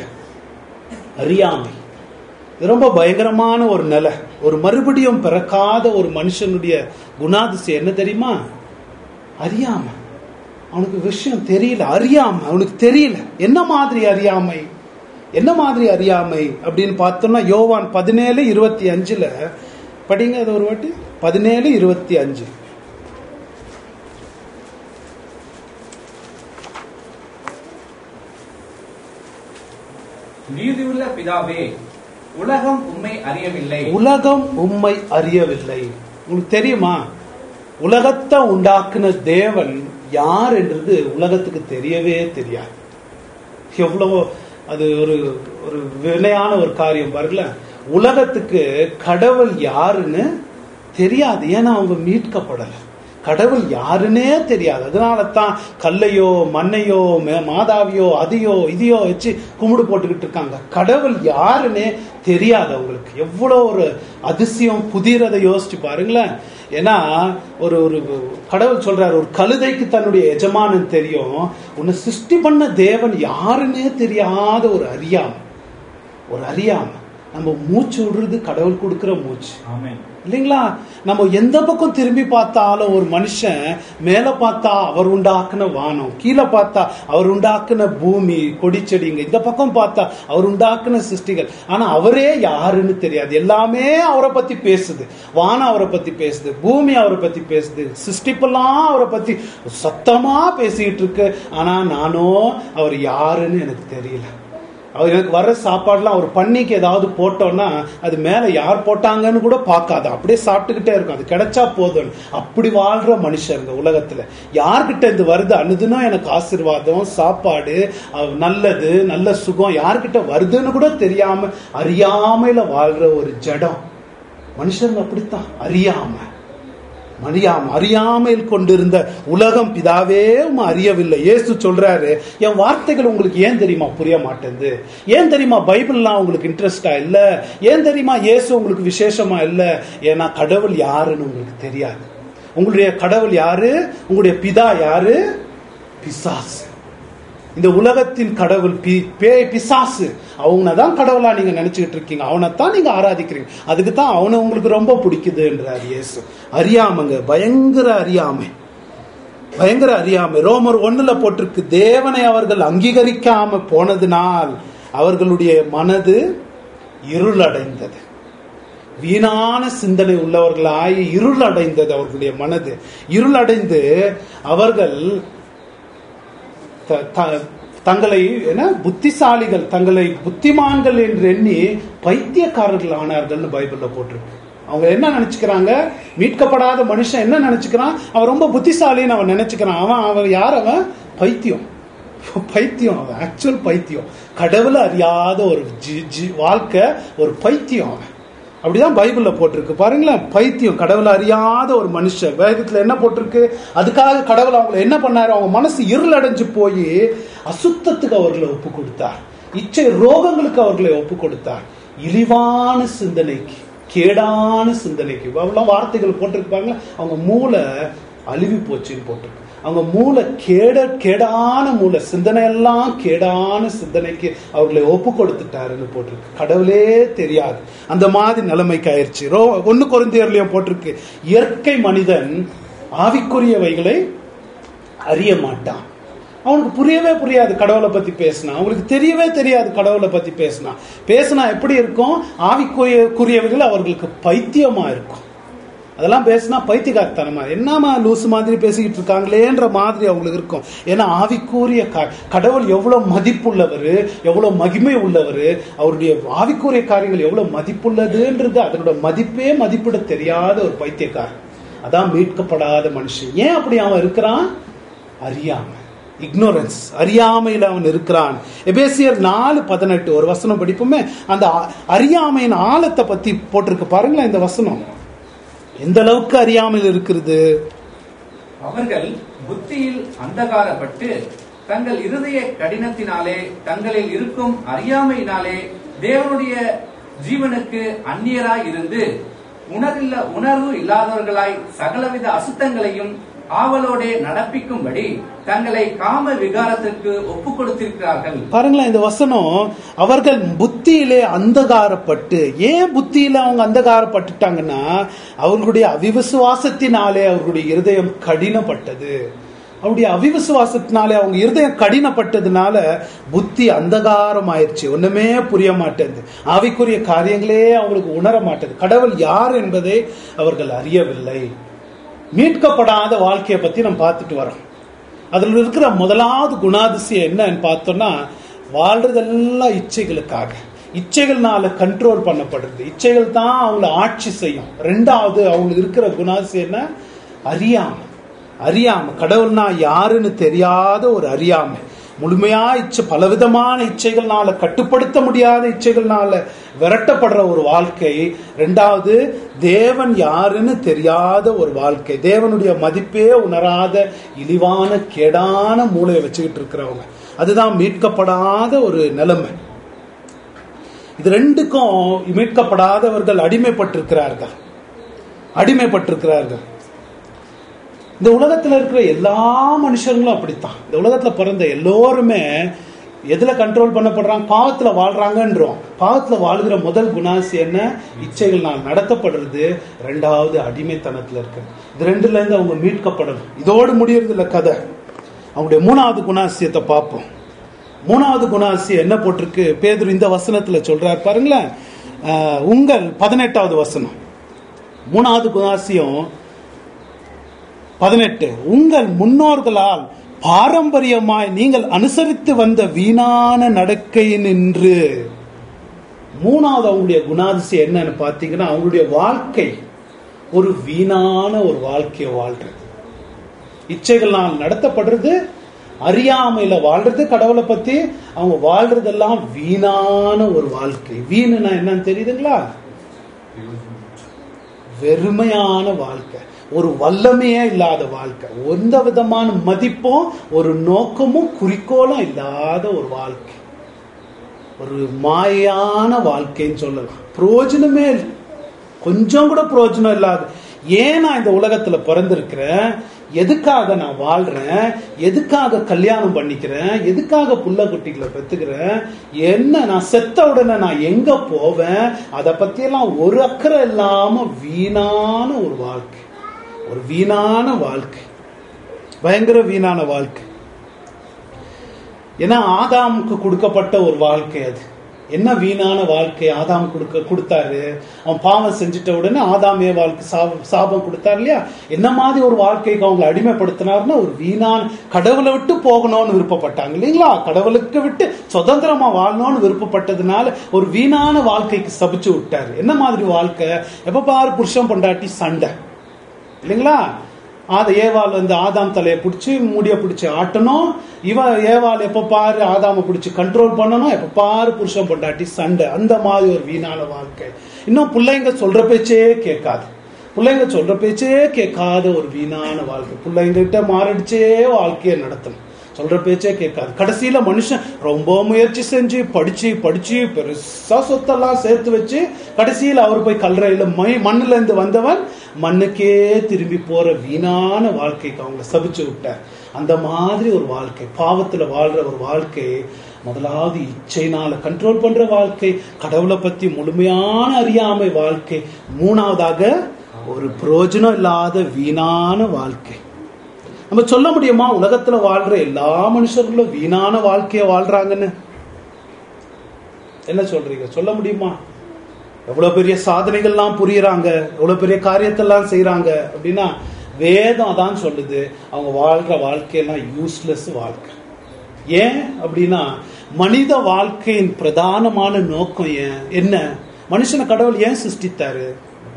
அறியாமை இது ரொம்ப பயங்கரமான ஒரு நிலை ஒரு மறுபடியும் பிறக்காத ஒரு மனுஷனுடைய குணாதிசயம் என்ன தெரியுமா அறியாமை அவனுக்கு விஷயம் தெரியல அறியாம அவனுக்கு தெரியல என்ன மாதிரி அறியாமை என்ன மாதிரி அறியாமை அப்படின்னு பார்த்தோம்னா யோவான் பதினேழு இருபத்தி அஞ்சுல படிங்க அது ஒரு வாட்டி பதினேழு இருபத்தி அஞ்சு நீதியுள்ள பிதாவே உலகம் உம்மை அறியவில்லை உலகம் உம்மை அறியவில்லை உங்களுக்கு தெரியுமா உலகத்தை உண்டாக்குன தேவன் யார் என்றது உலகத்துக்கு தெரியவே தெரியாது எவ்வளவோ அது ஒரு ஒரு வினையான ஒரு காரியம் பாருங்கள உலகத்துக்கு கடவுள் யாருன்னு தெரியாது ஏன்னா அவங்க மீட்கப்படல கடவுள் யாருன்னே தெரியாது அதனால தான் கல்லையோ மண்ணையோ மே- மாதாவியோ அதையோ இதையோ வச்சு கும்பிடு போட்டுக்கிட்டு இருக்காங்க கடவுள் யாருன்னே தெரியாது அவங்களுக்கு எவ்வளோ ஒரு அதிசயம் புதிரதை யோசிச்சு பாருங்களேன் ஏன்னா ஒரு ஒரு கடவுள் சொல்றாரு ஒரு கழுதைக்கு தன்னுடைய எஜமானன் தெரியும் உன்னை சிருஷ்டி பண்ண தேவன் யாருன்னே தெரியாத ஒரு அறியாம ஒரு அறியாம நம்ம மூச்சு விடுறது கடவுள் கொடுக்கிற மூச்சு ஆமென் இல்லைங்களா நம்ம எந்த பக்கம் திரும்பி பார்த்தாலும் ஒரு மனுஷன் மேல பார்த்தா அவர் உண்டாக்குன வானம் கீழே பார்த்தா அவர் உண்டாக்குன பூமி கொடி செடிங்க இந்த பக்கம் பார்த்தா அவர் உண்டாக்குன சிருஷ்டிகள் ஆனா அவரே யாருன்னு தெரியாது எல்லாமே அவரை பத்தி பேசுது வானம் அவரை பத்தி பேசுது பூமி அவரை பத்தி பேசுது சிருஷ்டிப்பெல்லாம் அவரை பத்தி சத்தமா பேசிக்கிட்டு இருக்கு ஆனா நானோ அவர் யாருன்னு எனக்கு தெரியல அவர் எனக்கு வர்ற சாப்பாடுலாம் அவர் பண்ணிக்கு ஏதாவது போட்டோம்னா அது மேல யார் போட்டாங்கன்னு கூட பார்க்காது அப்படியே சாப்பிட்டுக்கிட்டே இருக்கும் அது கிடைச்சா போதும் அப்படி வாழ்ற மனுஷன் இந்த உலகத்துல யார்கிட்ட இது வருது அனுதுன்னா எனக்கு ஆசீர்வாதம் சாப்பாடு அஹ், நல்லது நல்ல சுகம் யார்கிட்ட வருதுன்னு கூட தெரியாம அறியாமையில வாழ்ற ஒரு ஜடம் மனுஷங்க அப்படித்தான் அறியாம அறியாம அறியாமையில் கொண்டிருந்த உலகம் பிதாவே உம்மை அறியவில்லை இயேசு சொல்றாரு என் வார்த்தைகள் உங்களுக்கு ஏன் தெரியுமா புரிய மாட்டேங்குது ஏன் தெரியுமா பைபிள்லாம் உங்களுக்கு இன்ட்ரெஸ்டா இல்ல ஏன் தெரியுமா இயேசு உங்களுக்கு விசேஷமா இல்ல ஏன்னா கடவுள் யாருன்னு உங்களுக்கு தெரியாது உங்களுடைய கடவுள் யாரு உங்களுடைய பிதா யாரு பிசாசு இந்த உலகத்தின் கடவுள் பி பேய் பிசாசு அவனை தான் கடவுளா நீங்க நினைச்சுக்கிட்டு இருக்கீங்க அவனை தான் நீங்க ஆராதிக்கிறீங்க அதுக்கு தான் அவனை உங்களுக்கு ரொம்ப பிடிக்குதுன்றார் இயேசு அறியாமங்க பயங்கர அறியாமை பயங்கர அறியாமை ரோமர் ஒண்ணுல போட்டிருக்கு தேவனை அவர்கள் அங்கீகரிக்காம போனதினால் அவர்களுடைய மனது இருளடைந்தது வீணான சிந்தனை உள்ளவர்களாய் இருளடைந்தது அவர்களுடைய மனது இருளடைந்து அவர்கள் த- த- தங்களை என்ன புத்திசாலிகள் தங்களை புத்திமான்கள் என்று எண்ணி பைத்தியக்காரர்கள் ஆனார்கள்னு பைபிள்ல போட்டிருக்கு அவங்க என்ன நினைச்சுக்கிறாங்க மீட்கப்படாத மனுஷன் என்ன நினைச்சுக்கிறான் அவன் ரொம்ப புத்திசாலின்னு அவன் நினைச்சுக்கிறான் அவன் அவன் யார் அவன் பைத்தியம் பைத்தியம் அவன் ஆக்சுவல் பைத்தியம் கடவுளை அறியாத ஒரு ஜி- ஜி- வாழ்க்கை ஒரு பைத்தியம் அவன் அப்படிதான் பைபிள்ல போட்டிருக்கு பாருங்களேன் பைத்தியம் கடவுளை அறியாத ஒரு மனுஷன் வேதத்துல என்ன போட்டிருக்கு அதுக்காக கடவுள் அவங்களை என்ன பண்ணாரு அவங்க மனசு இருளடைஞ்சு போய் அசுத்தத்துக்கு அவர்களை ஒப்பு கொடுத்தார் இச்சை ரோகங்களுக்கு அவர்களை ஒப்பு கொடுத்தார் இழிவான சிந்தனைக்கு கேடான சிந்தனைக்கு அவ்வளவு வார்த்தைகள் போட்டிருப்பாங்க அவங்க மூளை அழுவி போச்சுன்னு போட்டிருக்கு அவங்க மூளை கேட கேடான மூளை சிந்தனை எல்லாம் கேடான சிந்தனைக்கு அவர்களை ஒப்பு கொடுத்துட்டாருன்னு போட்டிருக்கு கடவுளே தெரியாது அந்த மாதிரி நிலைமைக்கு ஆயிடுச்சு ரோ ஒன்னு குறைந்தியர்லயும் போட்டிருக்கு இயற்கை மனிதன் ஆவிக்குரியவைகளை அறிய மாட்டான் அவனுக்கு புரியவே புரியாது கடவுளை பத்தி பேசினா அவங்களுக்கு தெரியவே தெரியாது கடவுளை பத்தி பேசினா பேசினா எப்படி இருக்கும் ஆவிக்குரிய குறியவைகள் அவர்களுக்கு பைத்தியமா இருக்கும் அதெல்லாம் பேசினா பைத்தியக்காரத்தனமா என்னமா லூசு மாதிரி பேசிக்கிட்டு இருக்காங்களேன்ற மாதிரி அவங்களுக்கு இருக்கும் ஏன்னா ஆவிக்கூறிய க- கடவுள் எவ்வளவு மதிப்புள்ளவர் எவ்வளவு மகிமை உள்ளவர் அவருடைய ஆவிக்கூறிய காரியங்கள் எவ்வளவு மதிப்புள்ளதுன்றது அதனோட மதிப்பே மதிப்பிட தெரியாத ஒரு பைத்தியக்காரன் அதான் மீட்கப்படாத மனுஷன் ஏன் அப்படி அவன் இருக்கிறான் அறியாம இக்னோரன்ஸ் அறியாமையில் அவன் இருக்கிறான் எபேசியர் நாலு பதினெட்டு ஒரு வசனம் படிப்போமே அந்த அ- அறியாமையின் ஆழத்தை பத்தி போட்டிருக்கு பாருங்களேன் இந்த வசனம் எந்த அளவுக்கு அறியாமல் இருக்கிறது அவர்கள் புத்தியில் அந்தகாரப்பட்டு தங்கள் இருதய கடினத்தினாலே தங்களில் இருக்கும் அறியாமையினாலே தேவனுடைய ஜீவனுக்கு அந்நியராய் இருந்து உணர்வில்ல உணர்வு இல்லாதவர்களாய் சகலவித அசுத்தங்களையும் ஆவலோடே நடப்பிக்கும்படி தங்களை காம விகாரத்திற்கு ஒப்புக் கொடுத்திருக்கிறார்கள் பாருங்களேன் இந்த வசனம் அவர்கள் புத்தியிலே அந்தகாரப்பட்டு ஏன் புத்தியில அவங்க அந்தகாரப்பட்டுட்டாங்கன்னா அவர்களுடைய அவிவிசுவாசத்தினாலே அவர்களுடைய இருதயம் கடினப்பட்டது அவருடைய அவிவிசுவாசத்தினாலே அவங்க இருதயம் கடினப்பட்டதுனால புத்தி அந்தகாரம் ஆயிடுச்சு ஒண்ணுமே புரிய மாட்டேங்குது ஆவிக்குரிய காரியங்களே அவங்களுக்கு உணர மாட்டேது கடவுள் யார் என்பதை அவர்கள் அறியவில்லை மீட்கப்படாத வாழ்க்கையை பத்தி நம்ம பார்த்துட்டு வரோம் அதுல இருக்கிற முதலாவது குணாதிசயம் என்னன்னு பார்த்தோம்னா வாழ்றதெல்லாம் இச்சைகளுக்காக இச்சைகள்னால கண்ட்ரோல் பண்ணப்படுறது இச்சைகள் தான் அவங்கள ஆட்சி செய்யும் ரெண்டாவது அவங்களுக்கு இருக்கிற குணாதிசயம் என்ன அறியாமை அறியாமை கடவுள்னா யாருன்னு தெரியாத ஒரு அறியாமை முழுமையா இச்சை பலவிதமான இச்சைகள்னால கட்டுப்படுத்த முடியாத இச்சைகள்னால விரட்டப்படுற ஒரு வாழ்க்கை ரெண்டாவது தேவன் யாருன்னு தெரியாத ஒரு வாழ்க்கை தேவனுடைய மதிப்பே உணராத இழிவான கேடான மூளையை வச்சுக்கிட்டு இருக்கிறவங்க அதுதான் மீட்கப்படாத ஒரு நிலைமை இது ரெண்டுக்கும் மீட்கப்படாதவர்கள் அடிமைப்பட்டிருக்கிறார்கள் அடிமைப்பட்டிருக்கிறார்கள் இந்த உலகத்துல இருக்கிற எல்லா மனுஷங்களும் அப்படித்தான் இந்த உலகத்துல பிறந்த எல்லோருமே எதுல கண்ட்ரோல் பண்ணப்படுறாங்க பாவத்துல வாழ்றாங்கன்றோம் பாவத்துல வாழ்கிற முதல் குணாசி என்ன இச்சைகள் நடத்தப்படுறது ரெண்டாவது அடிமைத்தனத்துல இருக்கு இது ரெண்டுல இருந்து அவங்க மீட்கப்படணும் இதோடு முடியறது இல்ல கதை அவங்களுடைய மூணாவது குணாசியத்தை பார்ப்போம் மூணாவது குணாசியம் என்ன போட்டிருக்கு பேதுரு இந்த வசனத்துல சொல்றாரு பாருங்களேன் அஹ், உங்கள் பதினெட்டாவது வசனம் மூணாவது குணாசியம் பதினெட்டு உங்கள் முன்னோர்களால் பாரம்பரியமாய் நீங்கள் அனுசரித்து வந்த வீணான நடக்கை நின்று மூணாவது அவங்களுடைய குணாதிசயம் என்னன்னு பார்த்தீங்கன்னா அவங்களுடைய வாழ்க்கை ஒரு வீணான ஒரு வாழ்க்கையை வாழ்றது இச்சைகள்னால் நடத்தப்படுறது அறியாமையில வாழ்றது கடவுளை பத்தி அவங்க வாழ்றதெல்லாம் வீணான ஒரு வாழ்க்கை வீணுனா என்னன்னு தெரியுதுங்களா வெறுமையான வாழ்க்கை ஒரு வல்லமையே இல்லாத வாழ்க்கை எந்த விதமான மதிப்பும் ஒரு நோக்கமும் குறிக்கோளும் இல்லாத ஒரு வாழ்க்கை ஒரு மாயான வாழ்க்கைன்னு சொல்லலாம் பிரயோஜனமே இல்லை கொஞ்சம் கூட பிரயோஜனம் இல்லாத ஏன் நான் இந்த உலகத்துல பிறந்திருக்கிறேன் எதுக்காக நான் வாழ்றேன் எதுக்காக கல்யாணம் பண்ணிக்கிறேன் எதுக்காக புள்ள குட்டிகளை பெத்துக்கிறேன் என்ன நான் செத்த உடனே நான் எங்க போவேன் அதை பத்தியெல்லாம் ஒரு அக்கறை இல்லாம வீணான ஒரு வாழ்க்கை ஒரு வீணான வாழ்க்கை பயங்கர வீணான வாழ்க்கை ஏன்னா ஆதாமுக்கு கொடுக்கப்பட்ட ஒரு வாழ்க்கை அது என்ன வீணான வாழ்க்கை ஆதாம் கொடுக்க கொடுத்தாரு அவன் பாவம் செஞ்சுட்ட உடனே ஆதாம் ஏவாளுக்கு சாபம் சாபம் கொடுத்தாரு இல்லையா என்ன மாதிரி ஒரு வாழ்க்கைக்கு அவங்களை அடிமைப்படுத்தினாருன்னா ஒரு வீணான கடவுளை விட்டு போகணும்னு விருப்பப்பட்டாங்க இல்லைங்களா கடவுளுக்கு விட்டு சுதந்திரமா வாழணும்னு விருப்பப்பட்டதுனால ஒரு வீணான வாழ்க்கைக்கு சபிச்சு விட்டாரு என்ன மாதிரி வாழ்க்கை எப்ப பாரு புருஷன் பொண்டாட்டி சண்டை இல்லைங்களா ஆத ஏவாள் வந்து ஆதாம் தலையை பிடிச்சி முடிய பிடிச்சி ஆட்டணும் இவ ஏவாள் எப்ப பாரு ஆதாம பிடிச்சி கண்ட்ரோல் பண்ணணும் எப்ப பாரு புருஷன் பொண்டாட்டி சண்டை அந்த மாதிரி ஒரு வீணான வாழ்க்கை இன்னும் பிள்ளைங்க சொல்ற பேச்சே கேட்காது பிள்ளைங்க சொல்ற பேச்சே கேட்காத ஒரு வீணான வாழ்க்கை பிள்ளைங்க கிட்ட மாரடிச்சே வாழ்க்கையை நடத்தணும் சொல்ற பேச்சே கேட்காது கடைசியில மனுஷன் ரொம்ப முயற்சி செஞ்சு படிச்சு படிச்சு பெருசா சொத்தெல்லாம் சேர்த்து வச்சு கடைசியில அவர் போய் கல்றையில மை மண்ணுல இருந்து வந்தவன் மண்ணுக்கே திரும்பி போற வீணான வாழ்க்கைக்கு அவங்க சபிச்சு விட்டார் அந்த மாதிரி ஒரு வாழ்க்கை பாவத்துல வாழ்ற ஒரு வாழ்க்கை முதலாவது இச்சைனால கண்ட்ரோல் பண்ற வாழ்க்கை கடவுளை பத்தி முழுமையான அறியாமை வாழ்க்கை மூணாவதாக ஒரு பிரயோஜனம் இல்லாத வீணான வாழ்க்கை நம்ம சொல்ல முடியுமா உலகத்துல வாழ்ற எல்லா மனுஷர்களும் வீணான வாழ்க்கைய வாழ்றாங்கன்னு என்ன சொல்றீங்க சொல்ல முடியுமா எவ்வளவு பெரிய சாதனைகள்லாம் புரியறாங்க எவ்வளவு பெரிய காரியத்தெல்லாம் செய்யறாங்க அப்படின்னா வேதம் அதான் சொல்லுது அவங்க வாழ்ற வாழ்க்கையெல்லாம் யூஸ்லெஸ் வாழ்க்கை ஏன் அப்படின்னா மனித வாழ்க்கையின் பிரதானமான நோக்கம் ஏன் என்ன மனுஷனை கடவுள் ஏன் சிருஷ்டித்தாரு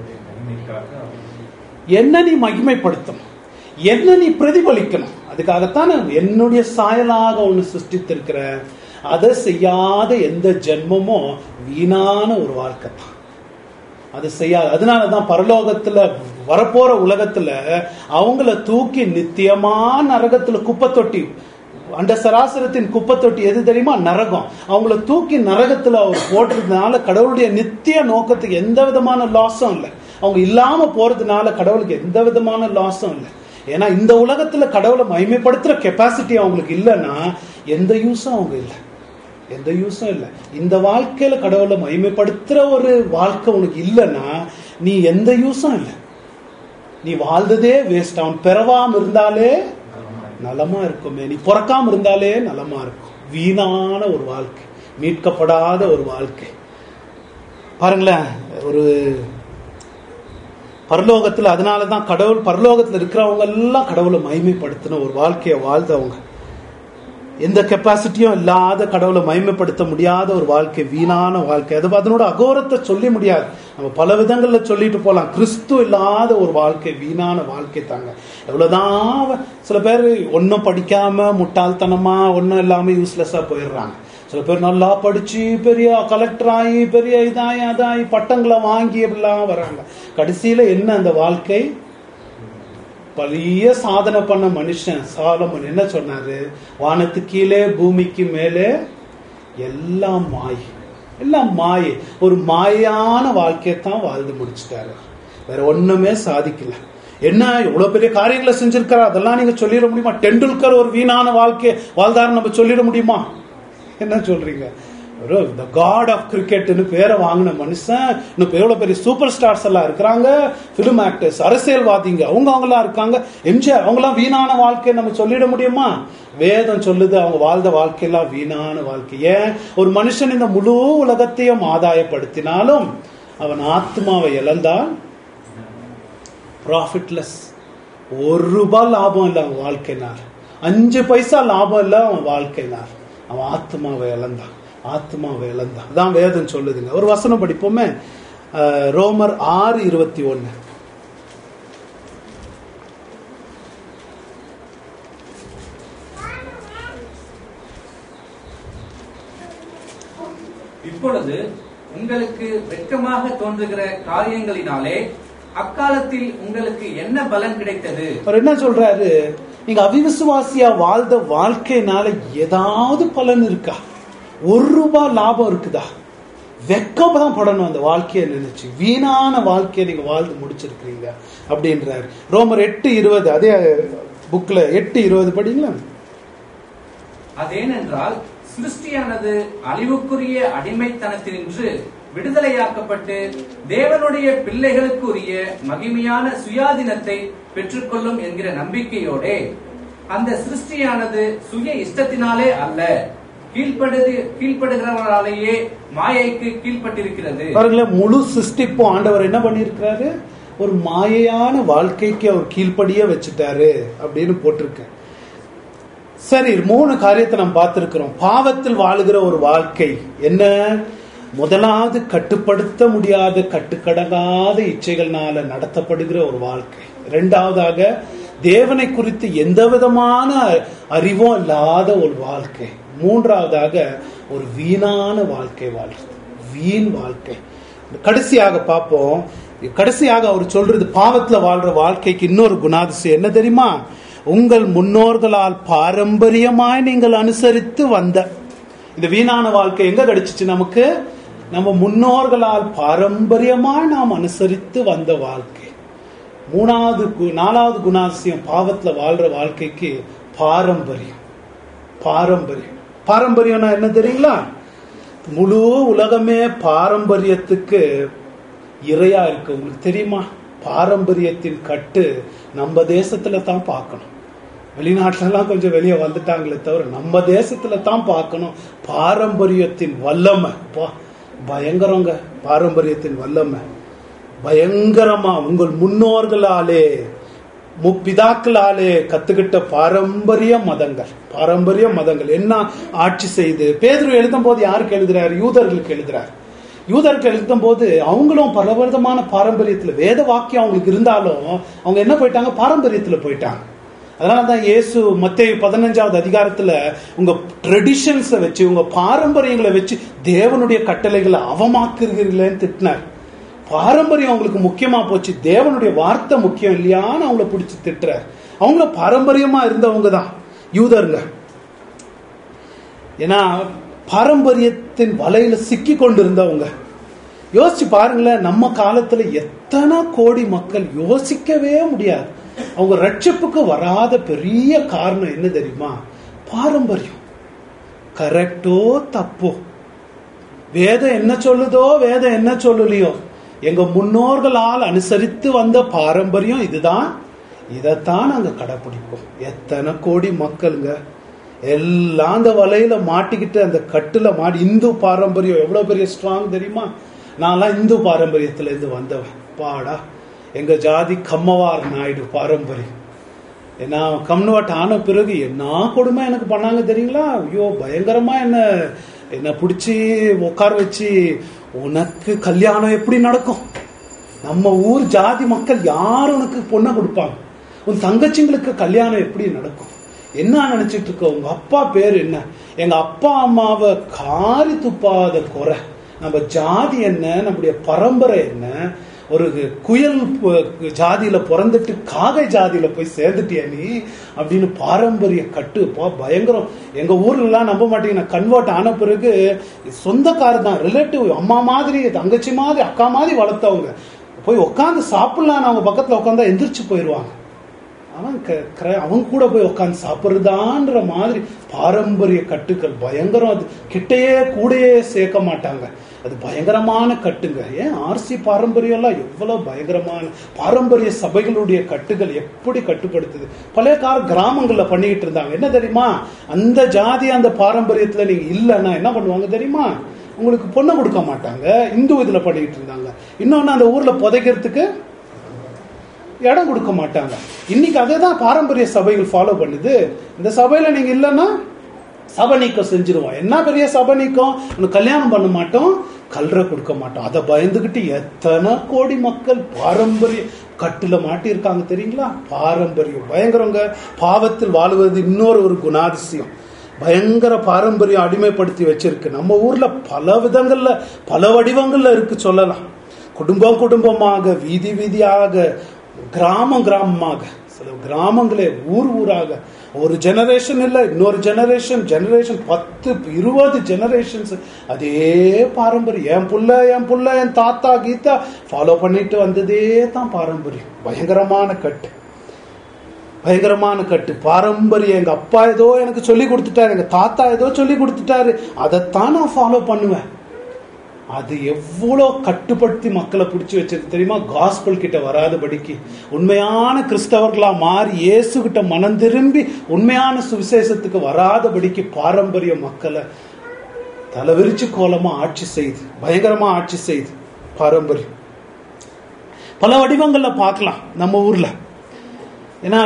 என்ன நீ மகிமைப்படுத்தணும் என்ன நீ பிரதிபலிக்கணும் அதுக்காகத்தான் நான் என்னுடைய சாயலாக ஒன்று சிருஷ்டித்திருக்கிற அதை செய்யாத எந்த ஜென்மமும் வீணான ஒரு வாழ்க்கை தான் அது செய்யாது அதனாலதான் பரலோகத்துல வரப்போற உலகத்துல அவங்கள தூக்கி நித்தியமா நரகத்துல குப்பை தொட்டி அந்த சராசரத்தின் குப்பை தொட்டி எது தெரியுமா நரகம் அவங்கள தூக்கி நரகத்துல அவர் போடுறதுனால கடவுளுடைய நித்திய நோக்கத்துக்கு எந்த விதமான லாஸும் இல்லை அவங்க இல்லாம போறதுனால கடவுளுக்கு எந்த விதமான லாஸும் இல்லை ஏன்னா இந்த உலகத்துல கடவுளை மகிமைப்படுத்துற கெப்பாசிட்டி அவங்களுக்கு இல்லைன்னா எந்த யூஸும் அவங்க இல்லை எந்த யூஸும் இல்லை இந்த வாழ்க்கையில கடவுளை மகிமைப்படுத்துற ஒரு வாழ்க்கை உனக்கு இல்லைன்னா நீ எந்த யூஸும் இல்லை நீ வாழ்ந்ததே வேஸ்ட் அவன் பிறவாம இருந்தாலே நலமா இருக்குமே நீ பிறக்காம இருந்தாலே நலமா இருக்கும் வீணான ஒரு வாழ்க்கை மீட்கப்படாத ஒரு வாழ்க்கை பாருங்களேன் ஒரு பரலோகத்துல அதனாலதான் கடவுள் பரலோகத்துல இருக்கிறவங்க எல்லாம் கடவுளை மகிமைப்படுத்தின ஒரு வாழ்க்கையை வாழ்ந்தவங்க எந்த கெப்பாசிட்டியும் இல்லாத கடவுளை மகிமைப்படுத்த முடியாத ஒரு வாழ்க்கை வீணான வாழ்க்கை அது அதனோட அகோரத்தை சொல்ல முடியாது நம்ம பல விதங்கள்ல சொல்லிட்டு போலாம் கிறிஸ்து இல்லாத ஒரு வாழ்க்கை வீணான வாழ்க்கை தாங்க எவ்வளவுதான் சில பேர் ஒன்றும் படிக்காம முட்டாள்தனமா ஒன்றும் இல்லாம யூஸ்லெஸ்ஸா போயிடுறாங்க சில பேர் நல்லா படிச்சு பெரிய கலெக்டர் ஆகி பெரிய இதாகி அதாகி பட்டங்களை வாங்கி அப்படிலாம் வராங்க கடைசியில என்ன அந்த வாழ்க்கை பெரிய சாதனை பண்ண மனுஷன் சாலமன் என்ன சொன்னாரு வானத்து கீழே பூமிக்கு மேலே எல்லாம் மாய் எல்லாம் மாயை ஒரு மாயான வாழ்க்கையை தான் வாழ்ந்து முடிச்சிட்டாரு வேற ஒண்ணுமே சாதிக்கல என்ன எவ்வளவு பெரிய காரியங்களை செஞ்சிருக்காரு அதெல்லாம் நீங்க சொல்லிட முடியுமா டெண்டுல்கர் ஒரு வீணான வாழ்க்கை வாழ்ந்தாரு நம்ம சொல்லிட முடியுமா என்ன சொல்றீங்க ஒரு த காட் ஆஃப் கிரிக்கெட்னு பேரை வாங்கின மனுஷன் இன்னும் எவ்வளவு பெரிய சூப்பர் ஸ்டார்ஸ் எல்லாம் இருக்கிறாங்க பிலிம் ஆக்டர்ஸ் அரசியல்வாதிங்க அவங்க அவங்களாம் இருக்காங்க எம்ஜிஆர் அவங்களாம் வீணான வாழ்க்கை நம்ம சொல்லிட முடியுமா வேதம் சொல்லுது அவங்க வாழ்ந்த வாழ்க்கையெல்லாம் வீணான வாழ்க்கை ஏன் ஒரு மனுஷன் இந்த முழு உலகத்தையும் ஆதாயப்படுத்தினாலும் அவன் ஆத்மாவை இழந்தால் ப்ராஃபிட்லெஸ் ஒரு ரூபாய் லாபம் இல்லை அவன் வாழ்க்கைனார் அஞ்சு பைசா லாபம் இல்லை அவன் வாழ்க்கைனார் அவன் ஆத்மாவை இழந்தான் ஆத்மாவை இழந்தான் அதான் வேதம் சொல்லுதுங்க ஒரு வசனம் படிப்போமே அஹ், ரோமர் ஆறு இருபத்தி ஒன்னு இப்பொழுது உங்களுக்கு வெட்கமாக தோன்றுகிற காரியங்களினாலே அக்காலத்தில் உங்களுக்கு என்ன பலன் கிடைத்தது அவர் என்ன சொல்றாரு நீங்க அவிவிசுவாசியா வாழ்ந்த வாழ்க்கையினால ஏதாவது பலன் இருக்கா ஒரு ரூபாய் லாபம் இருக்குதா வெக்கம் தான் படணும் அந்த வாழ்க்கையை நினைச்சு வீணான வாழ்க்கையை நீங்க வாழ்ந்து முடிச்சிருக்கிறீங்க அப்படின்றாரு ரோமர் எட்டு இருபது அதே புக்ல எட்டு இருபது படிங்களா அதேனென்றால் சிருஷ்டியானது அழிவுக்குரிய அடிமைத்தனத்தினின்று விடுதலையாக்கப்பட்டு தேவனுடைய பிள்ளைகளுக்குரிய மகிமையான சுயாதீனத்தை பெற்றுக்கொள்ளும் என்கிற நம்பிக்கையோடே அந்த சிருஷ்டியானது சுய இஷ்டத்தினாலே அல்ல கீழ்ப்படுது கீழ்ப்படுகிறவர்களாலேயே மாயைக்கு கீழ்ப்பட்டிருக்கிறது பாருங்களேன் முழு சிருஷ்டிப்பும் ஆண்டவர் என்ன பண்ணியிருக்கிறாரு ஒரு மாயையான வாழ்க்கைக்கு அவர் கீழ்ப்படியே வச்சுட்டாரு அப்படின்னு போட்டிருக்கு சரி மூணு காரியத்தை நம்ம பார்த்திருக்கிறோம் பாவத்தில் வாழுகிற ஒரு வாழ்க்கை என்ன முதலாவது கட்டுப்படுத்த முடியாத கட்டுக்கடங்காத இச்சைகள்னால நடத்தப்படுகிற ஒரு வாழ்க்கை இரண்டாவதாக தேவனை குறித்து எந்த விதமான அறிவும் இல்லாத ஒரு வாழ்க்கை மூன்றாவதாக ஒரு வீணான வாழ்க்கை வாழ்றது வீண் வாழ்க்கை கடைசியாக பார்ப்போம் கடைசியாக அவர் சொல்றது பாவத்துல வாழ்ற வாழ்க்கைக்கு இன்னொரு குணாதிசயம் என்ன தெரியுமா உங்கள் முன்னோர்களால் பாரம்பரியமாய் நீங்கள் அனுசரித்து வந்த இந்த வீணான வாழ்க்கை எங்க கிடைச்சிச்சு நமக்கு நம்ம முன்னோர்களால் பாரம்பரியமாய் நாம் அனுசரித்து வந்த வாழ்க்கை மூணாவது கு- நாலாவது குணாதிசயம் பாவத்துல வாழ்ற வாழ்க்கைக்கு பாரம்பரியம் பாரம்பரியம் பாரம்பரியம்னா என்ன தெரியுங்களா முழு உலகமே பாரம்பரியத்துக்கு இரையா இருக்கு உங்களுக்கு தெரியுமா பாரம்பரியத்தின் கட்டு நம்ம தேசத்துல தான் பார்க்கணும் வெளிநாட்டுல எல்லாம் கொஞ்சம் வெளியே வந்துட்டாங்களே தவிர நம்ம தேசத்துல தான் பார்க்கணும் பாரம்பரியத்தின் வல்லமை பா பயங்கரங்க பாரம்பரியத்தின் வல்லமை பயங்கரமா உங்கள் முன்னோர்களாலே முப்பிதாக்களாலே கத்துக்கிட்ட பாரம்பரிய மதங்கள் பாரம்பரிய மதங்கள் என்ன ஆட்சி செய்து பேதுரு எழுதும் போது யாருக்கு எழுதுறாரு யூதர்களுக்கு எழுதுறாரு யூதருக்கு எழுதும் போது அவங்களும் பலவிதமான பாரம்பரியத்துல வேத வாக்கியம் அவங்களுக்கு இருந்தாலும் அவங்க என்ன போயிட்டாங்க பாரம்பரியத்துல போயிட்டாங்க அதனால தான் இயேசு மத்தேயு பதினஞ்சாவது அதிகாரத்துல உங்க ட்ரெடிஷன்ஸை வச்சு உங்க பாரம்பரியங்களை வச்சு தேவனுடைய கட்டளைகளை அவமாக்குறீங்களேன்னு திட்டினார் பாரம்பரியம் அவங்களுக்கு முக்கியமா போச்சு தேவனுடைய வார்த்தை முக்கியம் இல்லையான்னு அவங்கள பிடிச்சி திட்டுறார் அவங்கள பாரம்பரியமா இருந்தவங்க தான் யூதருங்க ஏன்னா பாரம்பரியத்தின் வலையில சிக்கி கொண்டு இருந்தவங்க யோசிச்சு பாருங்களேன் நம்ம காலத்துல எத்தனை கோடி மக்கள் யோசிக்கவே முடியாது அவங்க ரட்சிப்புக்கு வராத பெரிய காரணம் என்ன தெரியுமா பாரம்பரியம் கரெக்டோ தப்போ வேதம் என்ன சொல்லுதோ வேதம் என்ன சொல்லலையோ எங்க முன்னோர்களால் அனுசரித்து வந்த பாரம்பரியம் இதுதான் இதைத்தான் நாங்க கடைப்பிடிப்போம் எத்தனை கோடி மக்களுங்க எல்லாம் அந்த வலையில மாட்டிக்கிட்டு அந்த கட்டுல மாட்டி இந்து பாரம்பரியம் எவ்வளவு பெரிய ஸ்ட்ராங் தெரியுமா நான்லாம் இந்து பாரம்பரியத்துல இருந்து வந்தவன் பாடா எங்க ஜாதி கம்மவார் நாயுடு பாரம்பரியம் ஏன்னா கம்னுவாட் ஆன பிறகு என்ன கொடுமை எனக்கு பண்ணாங்க தெரியுங்களா ஐயோ பயங்கரமா என்ன என்ன பிடிச்சி உட்கார வச்சு உனக்கு கல்யாணம் எப்படி நடக்கும் நம்ம ஊர் ஜாதி மக்கள் யார் உனக்கு பொண்ணை கொடுப்பாங்க உன் தங்கச்சிங்களுக்கு கல்யாணம் எப்படி நடக்கும் என்ன நினைச்சிட்டு இருக்க உங்க அப்பா பேர் என்ன எங்க அப்பா அம்மாவை காரி துப்பாத குறை நம்ம ஜாதி என்ன நம்முடைய பரம்பரை என்ன ஒரு குயல் ப- ஜாதியில பிறந்துட்டு காகை ஜாதியில போய் சேர்ந்துட்டியா நீ அப்படின்னு பாரம்பரிய கட்டு பா பயங்கரம் எங்க ஊர்ல எல்லாம் நம்ப மாட்டீங்க நான் கன்வெர்ட் ஆன பிறகு சொந்தக்காரர் தான் ரிலேட்டிவ் அம்மா மாதிரி தங்கச்சி மாதிரி அக்கா மாதிரி வளர்த்தவங்க போய் உட்காந்து சாப்பிடலாம் அவங்க பக்கத்துல உட்காந்தா எந்திரிச்சு போயிடுவாங்க அவன் க- க- அவன் கூட போய் உட்காந்து சாப்பிடுறதான்ற மாதிரி பாரம்பரிய கட்டுக்கள் பயங்கரம் அது கிட்டையே கூடயே சேர்க்க மாட்டாங்க அது பயங்கரமான கட்டுங்க ஏன் ஆர்சி பாரம்பரியம் எல்லாம் எவ்வளவு பயங்கரமான பாரம்பரிய சபைகளுடைய கட்டுகள் எப்படி கட்டுப்படுத்துது பழைய கால கிராமங்கள்ல பண்ணிக்கிட்டு இருந்தாங்க என்ன தெரியுமா அந்த ஜாதி அந்த பாரம்பரியத்துல நீங்க இல்லைன்னா என்ன பண்ணுவாங்க தெரியுமா உங்களுக்கு பொண்ணு கொடுக்க மாட்டாங்க இந்து இதுல பண்ணிக்கிட்டு இருந்தாங்க இன்னொன்னு அந்த ஊர்ல புதைக்கிறதுக்கு இடம் கொடுக்க மாட்டாங்க இன்னைக்கு அதே தான் பாரம்பரிய சபைகள் ஃபாலோ பண்ணுது இந்த சபையில நீங்க இல்லைன்னா சபை நீக்கம் செஞ்சிருவோம் என்ன பெரிய சபை நீக்கம் உனக்கு கல்யாணம் பண்ண மாட்டோம் கல்ற கொடுக்க மாட்டோம் அதை பயந்துகிட்டு எத்தனை கோடி மக்கள் பாரம்பரிய கட்டுல மாட்டியிருக்காங்க தெரியுங்களா பாரம்பரியம் பயங்கரங்க பாவத்தில் வாழுவது இன்னொரு ஒரு குணாதிசயம் பயங்கர பாரம்பரியம் அடிமைப்படுத்தி வச்சிருக்கு நம்ம ஊர்ல பல விதங்கள்ல பல வடிவங்கள்ல இருக்கு சொல்லலாம் குடும்பம் குடும்பமாக வீதி வீதியாக கிராமம் கிராமமாக சில கிராமங்களே ஊர் ஊராக ஒரு ஜெனரேஷன் இல்லை இன்னொரு ஜெனரேஷன் ஜெனரேஷன் பத்து இருபது ஜெனரேஷன்ஸ் அதே பாரம்பரியம் என் புள்ள என் புள்ள என் தாத்தா கீதா ஃபாலோ பண்ணிட்டு வந்ததே தான் பாரம்பரியம் பயங்கரமான கட்டு பயங்கரமான கட்டு பாரம்பரியம் எங்க அப்பா ஏதோ எனக்கு சொல்லி கொடுத்துட்டாரு எங்க தாத்தா ஏதோ சொல்லி கொடுத்துட்டாரு அதைத்தான் நான் ஃபாலோ பண்ணுவேன் அது எவ்வளோ கட்டுப்படுத்தி மக்களை பிடிச்சி வச்சிருக்கு தெரியுமா காஸ்பல் கிட்ட வராதபடிக்கு உண்மையான கிறிஸ்தவர்களா மாறி இயேசு கிட்ட மனம் திரும்பி உண்மையான சுவிசேஷத்துக்கு வராதபடிக்கு பாரம்பரிய மக்களை தலைவிரிச்சு கோலமா ஆட்சி செய்து பயங்கரமா ஆட்சி செய்து பாரம்பரியம் பல வடிவங்கள்ல பார்க்கலாம் நம்ம ஊர்ல ஏன்னா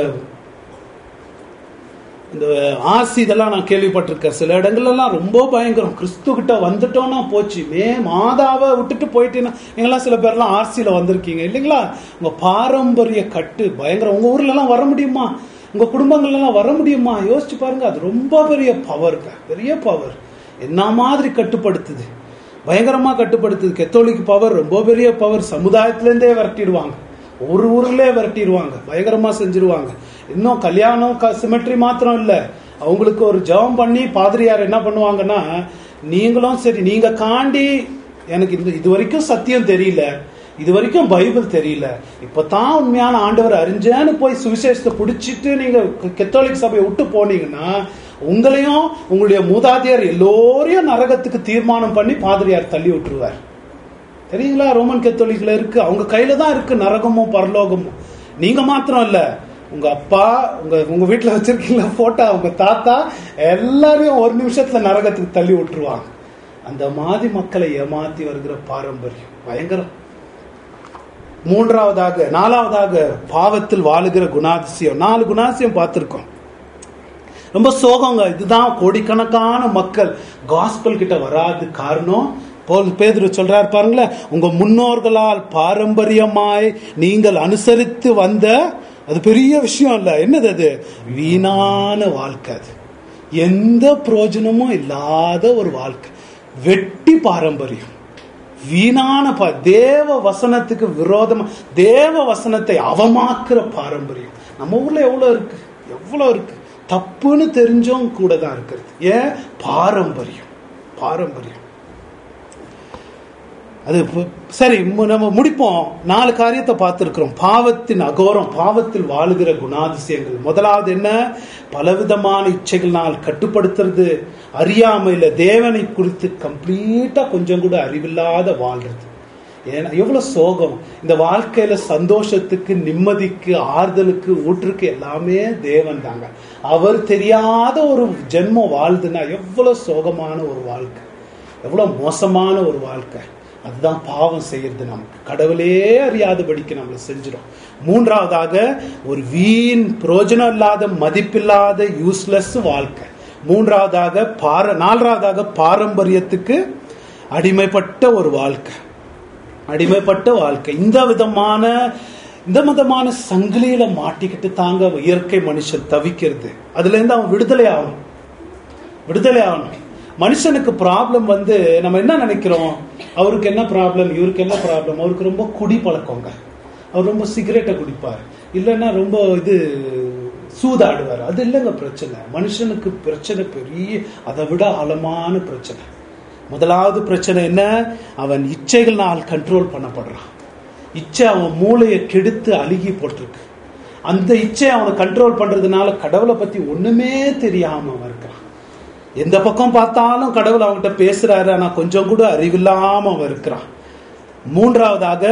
இந்த ஆசி இதெல்லாம் நான் கேள்விப்பட்டிருக்கேன் சில இடங்கள்லாம் ரொம்ப பயங்கரம் கிறிஸ்து கிட்ட வந்துட்டோம்னா போச்சு மே மாதாவை விட்டுட்டு போயிட்டீங்கன்னா நீங்களாம் சில பேர்லாம் ஆர்சியில் வந்திருக்கீங்க இல்லைங்களா உங்க பாரம்பரிய கட்டு பயங்கரம் உங்க ஊர்ல எல்லாம் வர முடியுமா உங்க குடும்பங்கள்ல எல்லாம் வர முடியுமா யோசிச்சு பாருங்க அது ரொம்ப பெரிய பவருங்க பெரிய பவர் என்ன மாதிரி கட்டுப்படுத்துது பயங்கரமா கட்டுப்படுத்துது கெத்தோலிக் பவர் ரொம்ப பெரிய பவர் சமுதாயத்திலேருந்தே விரட்டிடுவாங்க ஒரு ஊர்லயே விரட்டிடுவாங்க பயங்கரமா செஞ்சிருவாங்க இன்னும் கல்யாணம் சிமெட்ரி மாத்திரம் இல்ல அவங்களுக்கு ஒரு ஜெபம் பண்ணி பாதிரியார் என்ன பண்ணுவாங்கன்னா நீங்களும் சரி நீங்க காண்டி எனக்கு இந்த இது வரைக்கும் சத்தியம் தெரியல இது வரைக்கும் பைபிள் தெரியல இப்பதான் உண்மையான ஆண்டவர் அறிஞ்சேன்னு போய் சுவிசேஷத்தை பிடிச்சிட்டு நீங்க கெத்தோலிக் சபையை விட்டு போனீங்கன்னா உங்களையும் உங்களுடைய மூதாதையர் எல்லோரையும் நரகத்துக்கு தீர்மானம் பண்ணி பாதிரியார் தள்ளி விட்டுருவார் தெரியுங்களா ரோமன் கத்தோலிக்ல இருக்கு அவங்க கையில தான் இருக்கு நரகமும் பரலோகமும் நீங்க மாத்திரம் இல்ல உங்க அப்பா உங்க உங்க வீட்டுல வச்சிருக்கீங்களா போட்டோ உங்க தாத்தா எல்லாரையும் ஒரு நிமிஷத்துல நரகத்துக்கு தள்ளி விட்டுருவாங்க அந்த மாதிரி மக்களை ஏமாத்தி வருகிற பாரம்பரியம் பயங்கரம் மூன்றாவதாக நாலாவதாக பாவத்தில் வாழுகிற குணாதிசயம் நாலு குணாதிசயம் பார்த்திருக்கோம் ரொம்ப சோகங்க இதுதான் கோடிக்கணக்கான மக்கள் காஸ்பல் கிட்ட வராது காரணம் போல் பேதுரு சொல்றாரு பாருங்களேன் உங்க முன்னோர்களால் பாரம்பரியமாய் நீங்கள் அனுசரித்து வந்த அது பெரிய விஷயம் இல்ல என்னது அது வீணான வாழ்க்கை அது எந்த பிரயோஜனமும் இல்லாத ஒரு வாழ்க்கை வெட்டி பாரம்பரியம் வீணான பா- தேவ வசனத்துக்கு விரோதமா தேவ வசனத்தை அவமாக்குற பாரம்பரியம் நம்ம ஊர்ல எவ்வளவு இருக்கு எவ்வளவு இருக்கு தப்புன்னு தெரிஞ்சும் கூட தான் இருக்கிறது ஏன் பாரம்பரியம் பாரம்பரியம் அது ப- சரி மு- நம்ம முடிப்போம் நாலு காரியத்தை பார்த்திருக்கிறோம் பாவத்தின் அகோரம் பாவத்தில் வாழுகிற குணாதிசயங்கள் முதலாவது என்ன பலவிதமான இச்சைகள்னால் கட்டுப்படுத்துறது அறியாமையில தேவனை குறித்து கம்ப்ளீட்டா கொஞ்சம் கூட அறிவில்லாத வாழ்றது ஏன்னா எவ்வளவு சோகம் இந்த வாழ்க்கையில சந்தோஷத்துக்கு நிம்மதிக்கு ஆறுதலுக்கு ஊற்றுக்கு எல்லாமே தேவன் தாங்க அவர் தெரியாத ஒரு ஜென்மம் வாழ்துன்னா எவ்வளவு சோகமான ஒரு வாழ்க்கை எவ்வளவு மோசமான ஒரு வாழ்க்கை அதுதான் பாவம் செய்யறது நமக்கு கடவுளே அறியாதபடிக்கு நம்மளை செஞ்சிடும் மூன்றாவதாக ஒரு வீண் பிரயோஜனம் இல்லாத மதிப்பில்லாத யூஸ்லெஸ் வாழ்க்கை மூன்றாவதாக பார நான்காவதாக பாரம்பரியத்துக்கு அடிமைப்பட்ட ஒரு வாழ்க்கை அடிமைப்பட்ட வாழ்க்கை இந்த விதமான இந்த விதமான சங்கிலியில மாட்டிக்கிட்டு தாங்க இயற்கை மனுஷன் தவிக்கிறது அதுல இருந்து அவன் விடுதலை ஆகணும் விடுதலை ஆகணும் மனுஷனுக்கு ப்ராப்ளம் வந்து நம்ம என்ன நினைக்கிறோம் அவருக்கு என்ன ப்ராப்ளம் இவருக்கு என்ன ப்ராப்ளம் அவருக்கு ரொம்ப குடி பழக்கங்க அவர் ரொம்ப சிகரெட்டை குடிப்பார் இல்லைன்னா ரொம்ப இது சூதாடுவார் அது இல்லைங்க பிரச்சனை மனுஷனுக்கு பிரச்சனை பெரிய அதை விட ஆழமான பிரச்சனை முதலாவது பிரச்சனை என்ன அவன் இச்சைகள்னால் கண்ட்ரோல் பண்ணப்படுறான் இச்சை அவன் மூளையை கெடுத்து அழுகி போட்டிருக்கு அந்த இச்சை அவனை கண்ட்ரோல் பண்றதுனால கடவுளை பத்தி ஒண்ணுமே தெரியாம அவன் இருக்கிறான் எந்த பக்கம் பார்த்தாலும் கடவுள் அவன்கிட்ட பேசுறாரு ஆனா கொஞ்சம் கூட அறிவில்லாம அவன் இருக்கிறான் மூன்றாவதாக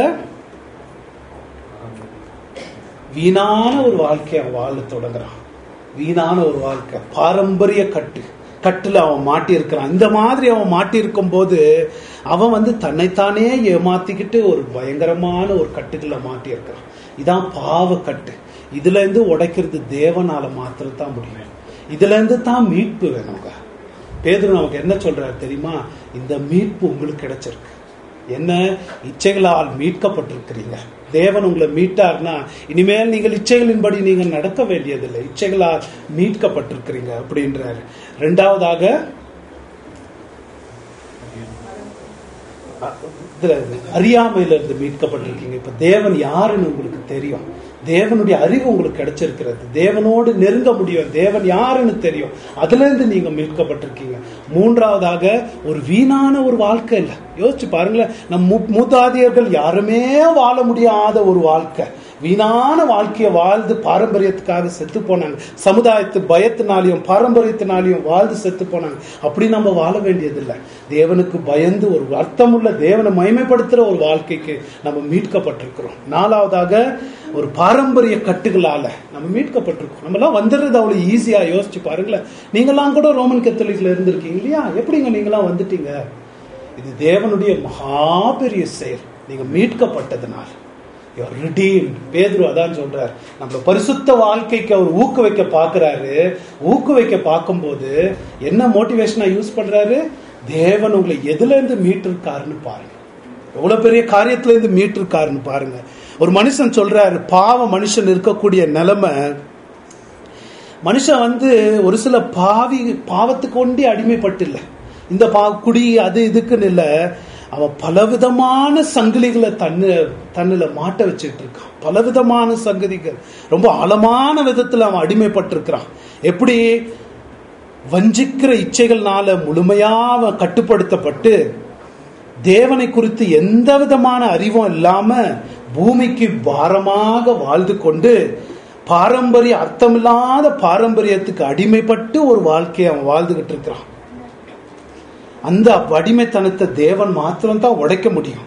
வீணான ஒரு வாழ்க்கையை அவன் வாழ தொடங்குறான் வீணான ஒரு வாழ்க்கை பாரம்பரிய கட்டு கட்டுல அவன் மாட்டி இருக்கிறான் இந்த மாதிரி அவன் மாட்டி இருக்கும் போது அவன் வந்து தன்னைத்தானே ஏமாத்திக்கிட்டு ஒரு பயங்கரமான ஒரு கட்டுக்குள்ள மாட்டி இருக்கிறான் இதான் பாவ கட்டு இதுல இருந்து உடைக்கிறது தேவனால மாத்திரம் தான் முடியும் இதுல இருந்து தான் மீட்பு வேணுங்க பேதுரு நமக்கு என்ன சொல்றாரு தெரியுமா இந்த மீட்பு உங்களுக்கு கிடைச்சிருக்கு என்ன இச்சைகளால் மீட்கப்பட்டிருக்கிறீங்க தேவன் உங்களை மீட்டார்னா இனிமேல் நீங்கள் இச்சைகளின்படி நீங்க நடக்க வேண்டியதில்லை இச்சைகளால் மீட்கப்பட்டிருக்கிறீங்க அப்படின்றாரு ரெண்டாவதாக இதுல அறியாமையில இருந்து மீட்கப்பட்டிருக்கீங்க இப்ப தேவன் யாருன்னு உங்களுக்கு தெரியும் தேவனுடைய அறிவு உங்களுக்கு கிடைச்சிருக்கிறது தேவனோடு நெருங்க முடியும் தேவன் யாருன்னு தெரியும் அதுல இருந்து நீங்க மீட்கப்பட்டிருக்கீங்க மூன்றாவதாக ஒரு வீணான ஒரு வாழ்க்கை இல்லை யோசிச்சு பாருங்களேன் நம் மூ- மூதாதையர்கள் யாருமே வாழ முடியாத ஒரு வாழ்க்கை வீணான வாழ்க்கையை வாழ்ந்து பாரம்பரியத்துக்காக செத்து போனாங்க சமுதாயத்து பயத்தினாலையும் பாரம்பரியத்தினாலையும் வாழ்ந்து செத்து போனாங்க அப்படி நம்ம வாழ வேண்டியதில்லை தேவனுக்கு பயந்து ஒரு அர்த்தமுள்ள தேவனை மகிமைப்படுத்துற ஒரு வாழ்க்கைக்கு நம்ம மீட்கப்பட்டிருக்கிறோம் நாலாவதாக ஒரு பாரம்பரிய கட்டுகளால நம்ம மீட்கப்பட்டிருக்கோம் நம்மலாம் வந்துடுறது அவ்வளவு ஈஸியா யோசிச்சு பாருங்களேன் நீங்களாம் கூட ரோமன் கத்தோலிக்ல இருந்திருக்கீங்க இல்லையா எப்படிங்க நீங்களாம் வந்துட்டீங்க இது தேவனுடைய மகா பெரிய செயல் நீங்க மீட்கப்பட்டதுனால் ரிடீம்ட் பேதுரு அதான் சொல்றார் நம்மள பரிசுத்த வாழ்க்கைக்கு அவர் ஊக்குவிக்க பார்க்கறாரு ஊக்குவிக்க பார்க்கும்போது என்ன மோட்டிவேஷனா யூஸ் பண்றாரு தேவன் உங்களை எதுல இருந்து மீட்டிருக்காருன்னு பாருங்க எவ்வளவு பெரிய காரியத்துல இருந்து மீட்டிருக்காருன்னு பாருங்க ஒரு மனுஷன் சொல்றாரு பாவ மனுஷன் இருக்கக்கூடிய நிலைமை மனுஷன் வந்து ஒரு சில பாவி பாவத்துக்கு ஒண்டி அடிமைப்பட்டில்ல இந்த பா குடி அது இதுக்குன்னு இல்ல அவன் பலவிதமான சங்கிலிகளை தன்னு தன்னில மாட்ட வச்சுட்டு இருக்கான் பலவிதமான சங்கதிகள் ரொம்ப ஆழமான விதத்துல அவன் அடிமைப்பட்டிருக்கிறான் எப்படி வஞ்சிக்கிற இச்சைகள்னால முழுமையா அவன் கட்டுப்படுத்தப்பட்டு தேவனை குறித்து எந்த விதமான அறிவும் இல்லாம பூமிக்கு பாரமாக வாழ்ந்து கொண்டு பாரம்பரிய அர்த்தமில்லாத பாரம்பரியத்துக்கு அடிமைப்பட்டு ஒரு வாழ்க்கையை அவன் வாழ்ந்துகிட்டு இருக்கிறான் அந்த அடிமைத்தனத்தை தேவன் மாத்திரம் தான் உடைக்க முடியும்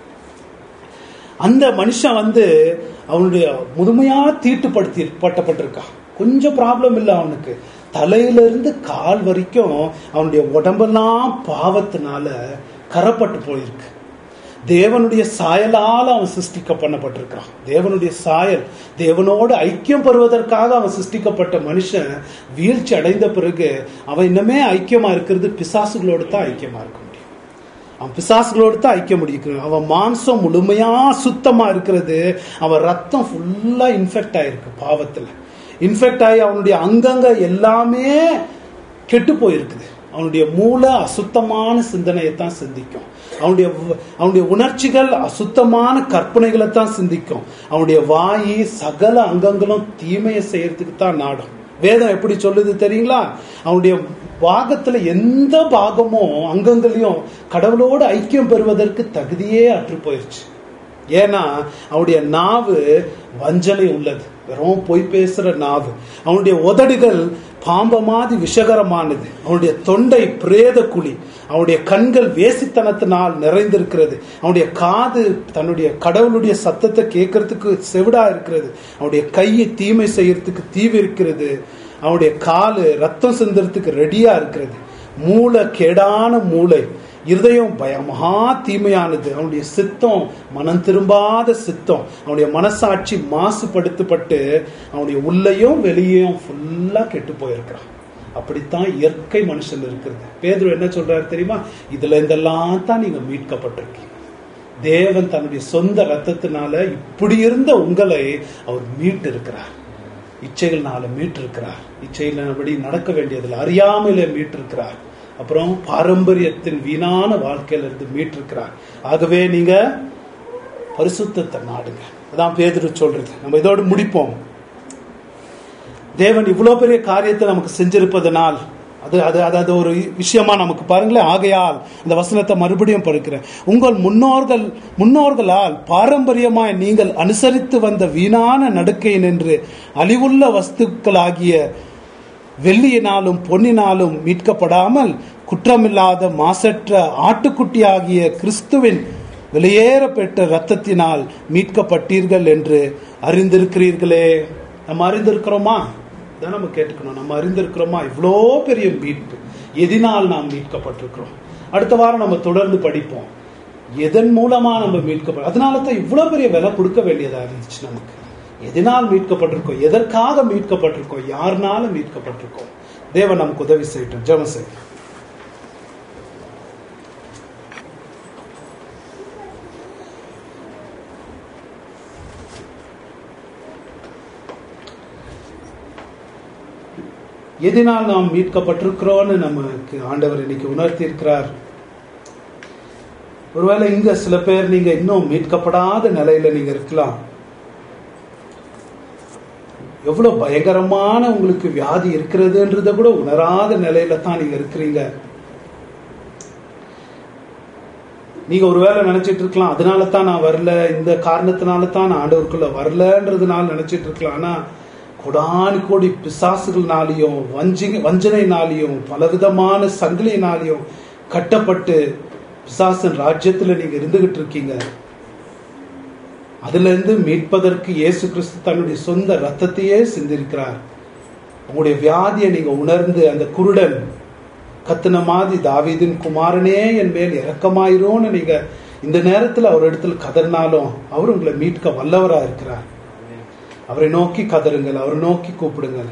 அந்த மனுஷன் வந்து அவனுடைய முழுமையா தீட்டுப்படுத்தி பட்டப்பட்டிருக்கான் கொஞ்சம் ப்ராப்ளம் இல்லை அவனுக்கு தலையில இருந்து கால் வரைக்கும் அவனுடைய உடம்பெல்லாம் பாவத்தினால கரப்பட்டு போயிருக்கு தேவனுடைய சாயலால் அவன் சிருஷ்டிக்க பண்ணப்பட்டிருக்கிறான் தேவனுடைய சாயல் தேவனோடு ஐக்கியம் பெறுவதற்காக அவன் சிருஷ்டிக்கப்பட்ட மனுஷன் வீழ்ச்சி அடைந்த பிறகு அவன் இன்னமே ஐக்கியமா இருக்கிறது பிசாசுகளோடு தான் ஐக்கியமா இருக்க முடியும் அவன் பிசாசுகளோடு தான் ஐக்கிய முடியும் அவன் மாம்சம் முழுமையா சுத்தமா இருக்கிறது அவன் ரத்தம் ஃபுல்லா இன்ஃபெக்ட் ஆயிருக்கு பாவத்துல இன்ஃபெக்ட் ஆகி அவனுடைய அங்கங்க எல்லாமே கெட்டு போயிருக்குது அவனுடைய மூளை அசுத்தமான சிந்தனையை தான் சிந்திக்கும் அவனுடைய அவனுடைய உணர்ச்சிகள் அசுத்தமான கற்பனைகளை தான் சிந்திக்கும் அவனுடைய வாயி சகல அங்கங்களும் தீமையை செய்யறதுக்கு தான் நாடும் வேதம் எப்படி சொல்லுது தெரியுங்களா அவனுடைய பாகத்துல எந்த பாகமும் அங்கங்களையும் கடவுளோடு ஐக்கியம் பெறுவதற்கு தகுதியே அற்று போயிருச்சு ஏன்னா அவனுடைய நாவு வஞ்சனை உள்ளது வெறும் பொய் பேசுற நாவு அவனுடைய உதடுகள் பாம்ப மாதிரி விஷகரமானது அவனுடைய தொண்டை பிரேத குழி அவனுடைய கண்கள் வேசித்தனத்தினால் நிறைந்திருக்கிறது அவனுடைய காது தன்னுடைய கடவுளுடைய சத்தத்தை கேட்கறதுக்கு செவிடா இருக்கிறது அவனுடைய கையை தீமை செய்யறதுக்கு தீவு இருக்கிறது அவனுடைய காலு ரத்தம் சிந்துறதுக்கு ரெடியா இருக்கிறது மூளை கேடான மூளை இருதயம் பய மகா தீமையானது அவனுடைய சித்தம் மனம் திரும்பாத சித்தம் அவனுடைய மனசாட்சி மாசுபடுத்தப்பட்டு அவனுடைய உள்ளேயும் வெளியேயும் ஃபுல்லா கெட்டு போயிருக்கிறான் அப்படித்தான் இயற்கை மனுஷன் இருக்கிறது பேதுரு என்ன சொல்றாரு தெரியுமா இதுல இருந்தெல்லாம் தான் நீங்க மீட்கப்பட்டிருக்கீங்க தேவன் தன்னுடைய சொந்த ரத்தத்தினால இப்படி இருந்த உங்களை அவர் மீட்டு இருக்கிறார் இச்சைகள்னால மீட்டிருக்கிறார் இச்சையின்படி நடக்க வேண்டியதில்லை அறியாமையில மீட்டிருக்கிறார் அப்புறம் பாரம்பரியத்தின் வீணான வாழ்க்கையில இருந்து மீட்டிருக்கிறார் ஆகவே நீங்க பரிசுத்தத்தை நாடுங்க அதான் பேதுரு சொல்றது நம்ம இதோடு முடிப்போம் தேவன் இவ்வளவு பெரிய காரியத்தை நமக்கு செஞ்சிருப்பதனால் அது அது அது அது ஒரு விஷயமா நமக்கு பாருங்களேன் ஆகையால் இந்த வசனத்தை மறுபடியும் படிக்கிறேன் உங்கள் முன்னோர்கள் முன்னோர்களால் பாரம்பரியமாய் நீங்கள் அனுசரித்து வந்த வீணான நடுக்கை நின்று அழிவுள்ள வஸ்துக்களாகிய வெள்ளியினாலும் பொன்னினாலும் மீட்கப்படாமல் குற்றமில்லாத மாசற்ற ஆட்டுக்குட்டியாகிய கிறிஸ்துவின் வெளியேற பெற்ற இரத்தத்தினால் மீட்கப்பட்டீர்கள் என்று அறிந்திருக்கிறீர்களே நம்ம அறிந்திருக்கிறோமா தான் நம்ம கேட்டுக்கணும் நம்ம அறிந்திருக்கிறோமா இவ்வளோ பெரிய மீட்பு எதினால் நாம் மீட்கப்பட்டிருக்கிறோம் அடுத்த வாரம் நம்ம தொடர்ந்து படிப்போம் எதன் மூலமா நம்ம மீட்கப்படும் அதனால தான் இவ்வளவு பெரிய விலை கொடுக்க வேண்டியதா இருந்துச்சு நமக்கு எதனால் மீட்கப்பட்டிருக்கோம் எதற்காக மீட்கப்பட்டிருக்கோம் யாருனால மீட்கப்பட்டிருக்கோம் தேவன் நமக்கு உதவி செய்யட்டும் ஜெபம் செய்யட்டும் எதனால் நாம் மீட்கப்பட்டிருக்கிறோம்னு நமக்கு ஆண்டவர் இன்னைக்கு உணர்த்தி இருக்கிறார் ஒருவேளை இங்க சில பேர் நீங்க இன்னும் மீட்கப்படாத நிலையில நீங்க இருக்கலாம் எவ்வளவு பயங்கரமான உங்களுக்கு வியாதி இருக்கிறதுன்றத கூட உணராத நிலையில தான் நீங்க இருக்கிறீங்க நீங்க ஒருவேளை நினைச்சிட்டு இருக்கலாம் அதனால தான் நான் வரல இந்த காரணத்தினால தான் நான் ஆண்டவருக்குள்ள வரலன்றதுனால நினைச்சிட்டு இருக்கலாம் ஆனா கொடானு கோடி பிசாசுகள்னாலையும் வஞ்சி வஞ்சனைனாலையும் பலவிதமான சங்கிலியினாலையும் கட்டப்பட்டு பிசாசன் ராஜ்யத்துல நீங்க இருந்துகிட்டு இருக்கீங்க அதுல இருந்து மீட்பதற்கு இயேசு கிறிஸ்து தன்னுடைய சொந்த ரத்தத்தையே சிந்திருக்கிறார் உங்களுடைய வியாதியை நீங்க உணர்ந்து அந்த குருடன் கத்துன மாதிரி தாவீதின் குமாரனே என் மேல் இறக்கமாயிரும்னு நீங்க இந்த நேரத்துல அவர் இடத்துல கதறினாலும் அவர் உங்களை மீட்க வல்லவரா இருக்கிறார் அவரை நோக்கி கதறுங்கள் அவரை நோக்கி கூப்பிடுங்கள்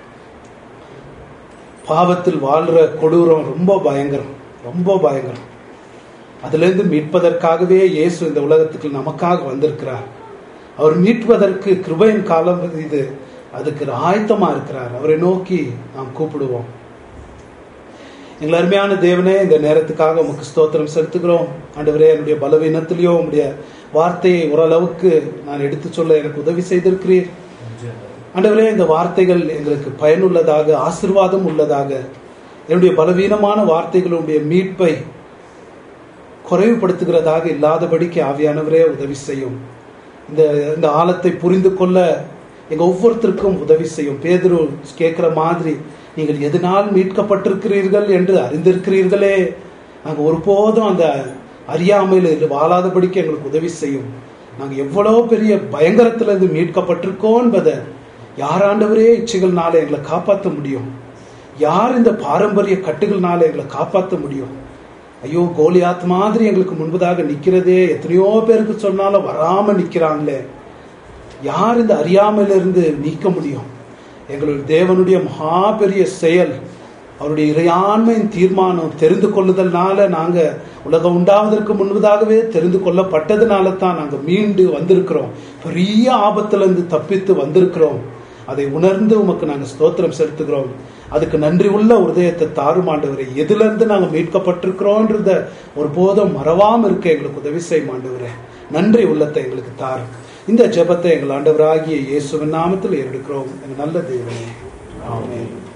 பாவத்தில் வாழ்ற கொடூரம் ரொம்ப பயங்கரம் ரொம்ப பயங்கரம் அதுல இருந்து மீட்பதற்காகவே இயேசு இந்த உலகத்துக்கு நமக்காக வந்திருக்கிறார் அவர் மீட்பதற்கு கிருபையின் காலம் இது அதுக்கு ஆயத்தமா இருக்கிறார் அவரை நோக்கி நாம் கூப்பிடுவோம் எங்கள் அருமையான தேவனே இந்த நேரத்துக்காக உமக்கு ஸ்தோத்திரம் செலுத்துகிறோம் ஆண்டவரே என்னுடைய பலவீனத்திலேயோ உங்களுடைய வார்த்தையை ஓரளவுக்கு நான் எடுத்து சொல்ல எனக்கு உதவி செய்திருக்கிறீர் ஆண்டவரே இந்த வார்த்தைகள் எங்களுக்கு பயனுள்ளதாக ஆசிர்வாதம் உள்ளதாக என்னுடைய பலவீனமான வார்த்தைகளுடைய மீட்பை குறைவுபடுத்துகிறதாக இல்லாதபடிக்கு ஆவியானவரே உதவி செய்யும் இந்த இந்த ஆழத்தை புரிந்து கொள்ள எங்க ஒவ்வொருத்தருக்கும் உதவி செய்யும் பேதுரு கேட்கிற மாதிரி நீங்கள் எதனால் மீட்கப்பட்டிருக்கிறீர்கள் என்று அறிந்திருக்கிறீர்களே நாங்கள் ஒருபோதும் அந்த அறியாமையில் வாழாதபடிக்கு எங்களுக்கு உதவி செய்யும் நாங்கள் எவ்வளோ பெரிய பயங்கரத்திலிருந்து மீட்கப்பட்டிருக்கோம் என்பதை யாராண்டவரே இச்சைகள்னால எங்களை காப்பாற்ற முடியும் யார் இந்த பாரம்பரிய கட்டுகள்னால எங்களை காப்பாற்ற முடியும் ஐயோ கோலியாத் மாதிரி எங்களுக்கு முன்பதாக நிக்கிறதே எத்தனையோ பேருக்கு சொன்னாலும் வராம நிக்கிறாங்களே யார் இந்த அறியாமையிலிருந்து நீக்க முடியும் எங்களுடைய தேவனுடைய மகா பெரிய செயல் அவருடைய இறையாண்மையின் தீர்மானம் தெரிந்து கொள்ளுதல்னால நாங்க உலகம் உண்டாவதற்கு முன்பதாகவே தெரிந்து கொள்ளப்பட்டதுனால தான் நாங்க மீண்டு வந்திருக்கிறோம் பெரிய ஆபத்துல இருந்து தப்பித்து வந்திருக்கிறோம் அதை உணர்ந்து உமக்கு நாங்க ஸ்தோத்திரம் செலுத்துகிறோம் அதுக்கு நன்றி உள்ள உதயத்தை தாருமாண்டவரை எதுல இருந்து நாங்க மீட்கப்பட்டிருக்கிறோன்றத ஒரு போதும் மறவாம இருக்க எங்களுக்கு உதவி செய்ய மாண்டவரே நன்றி உள்ளத்தை எங்களுக்கு தாரு இந்த ஜெபத்தை எங்கள் ஆண்டவராகிய இயேசுவின் நாமத்தில் எடுக்கிறோம் எங்கள் நல்ல தேவனே ஆமென்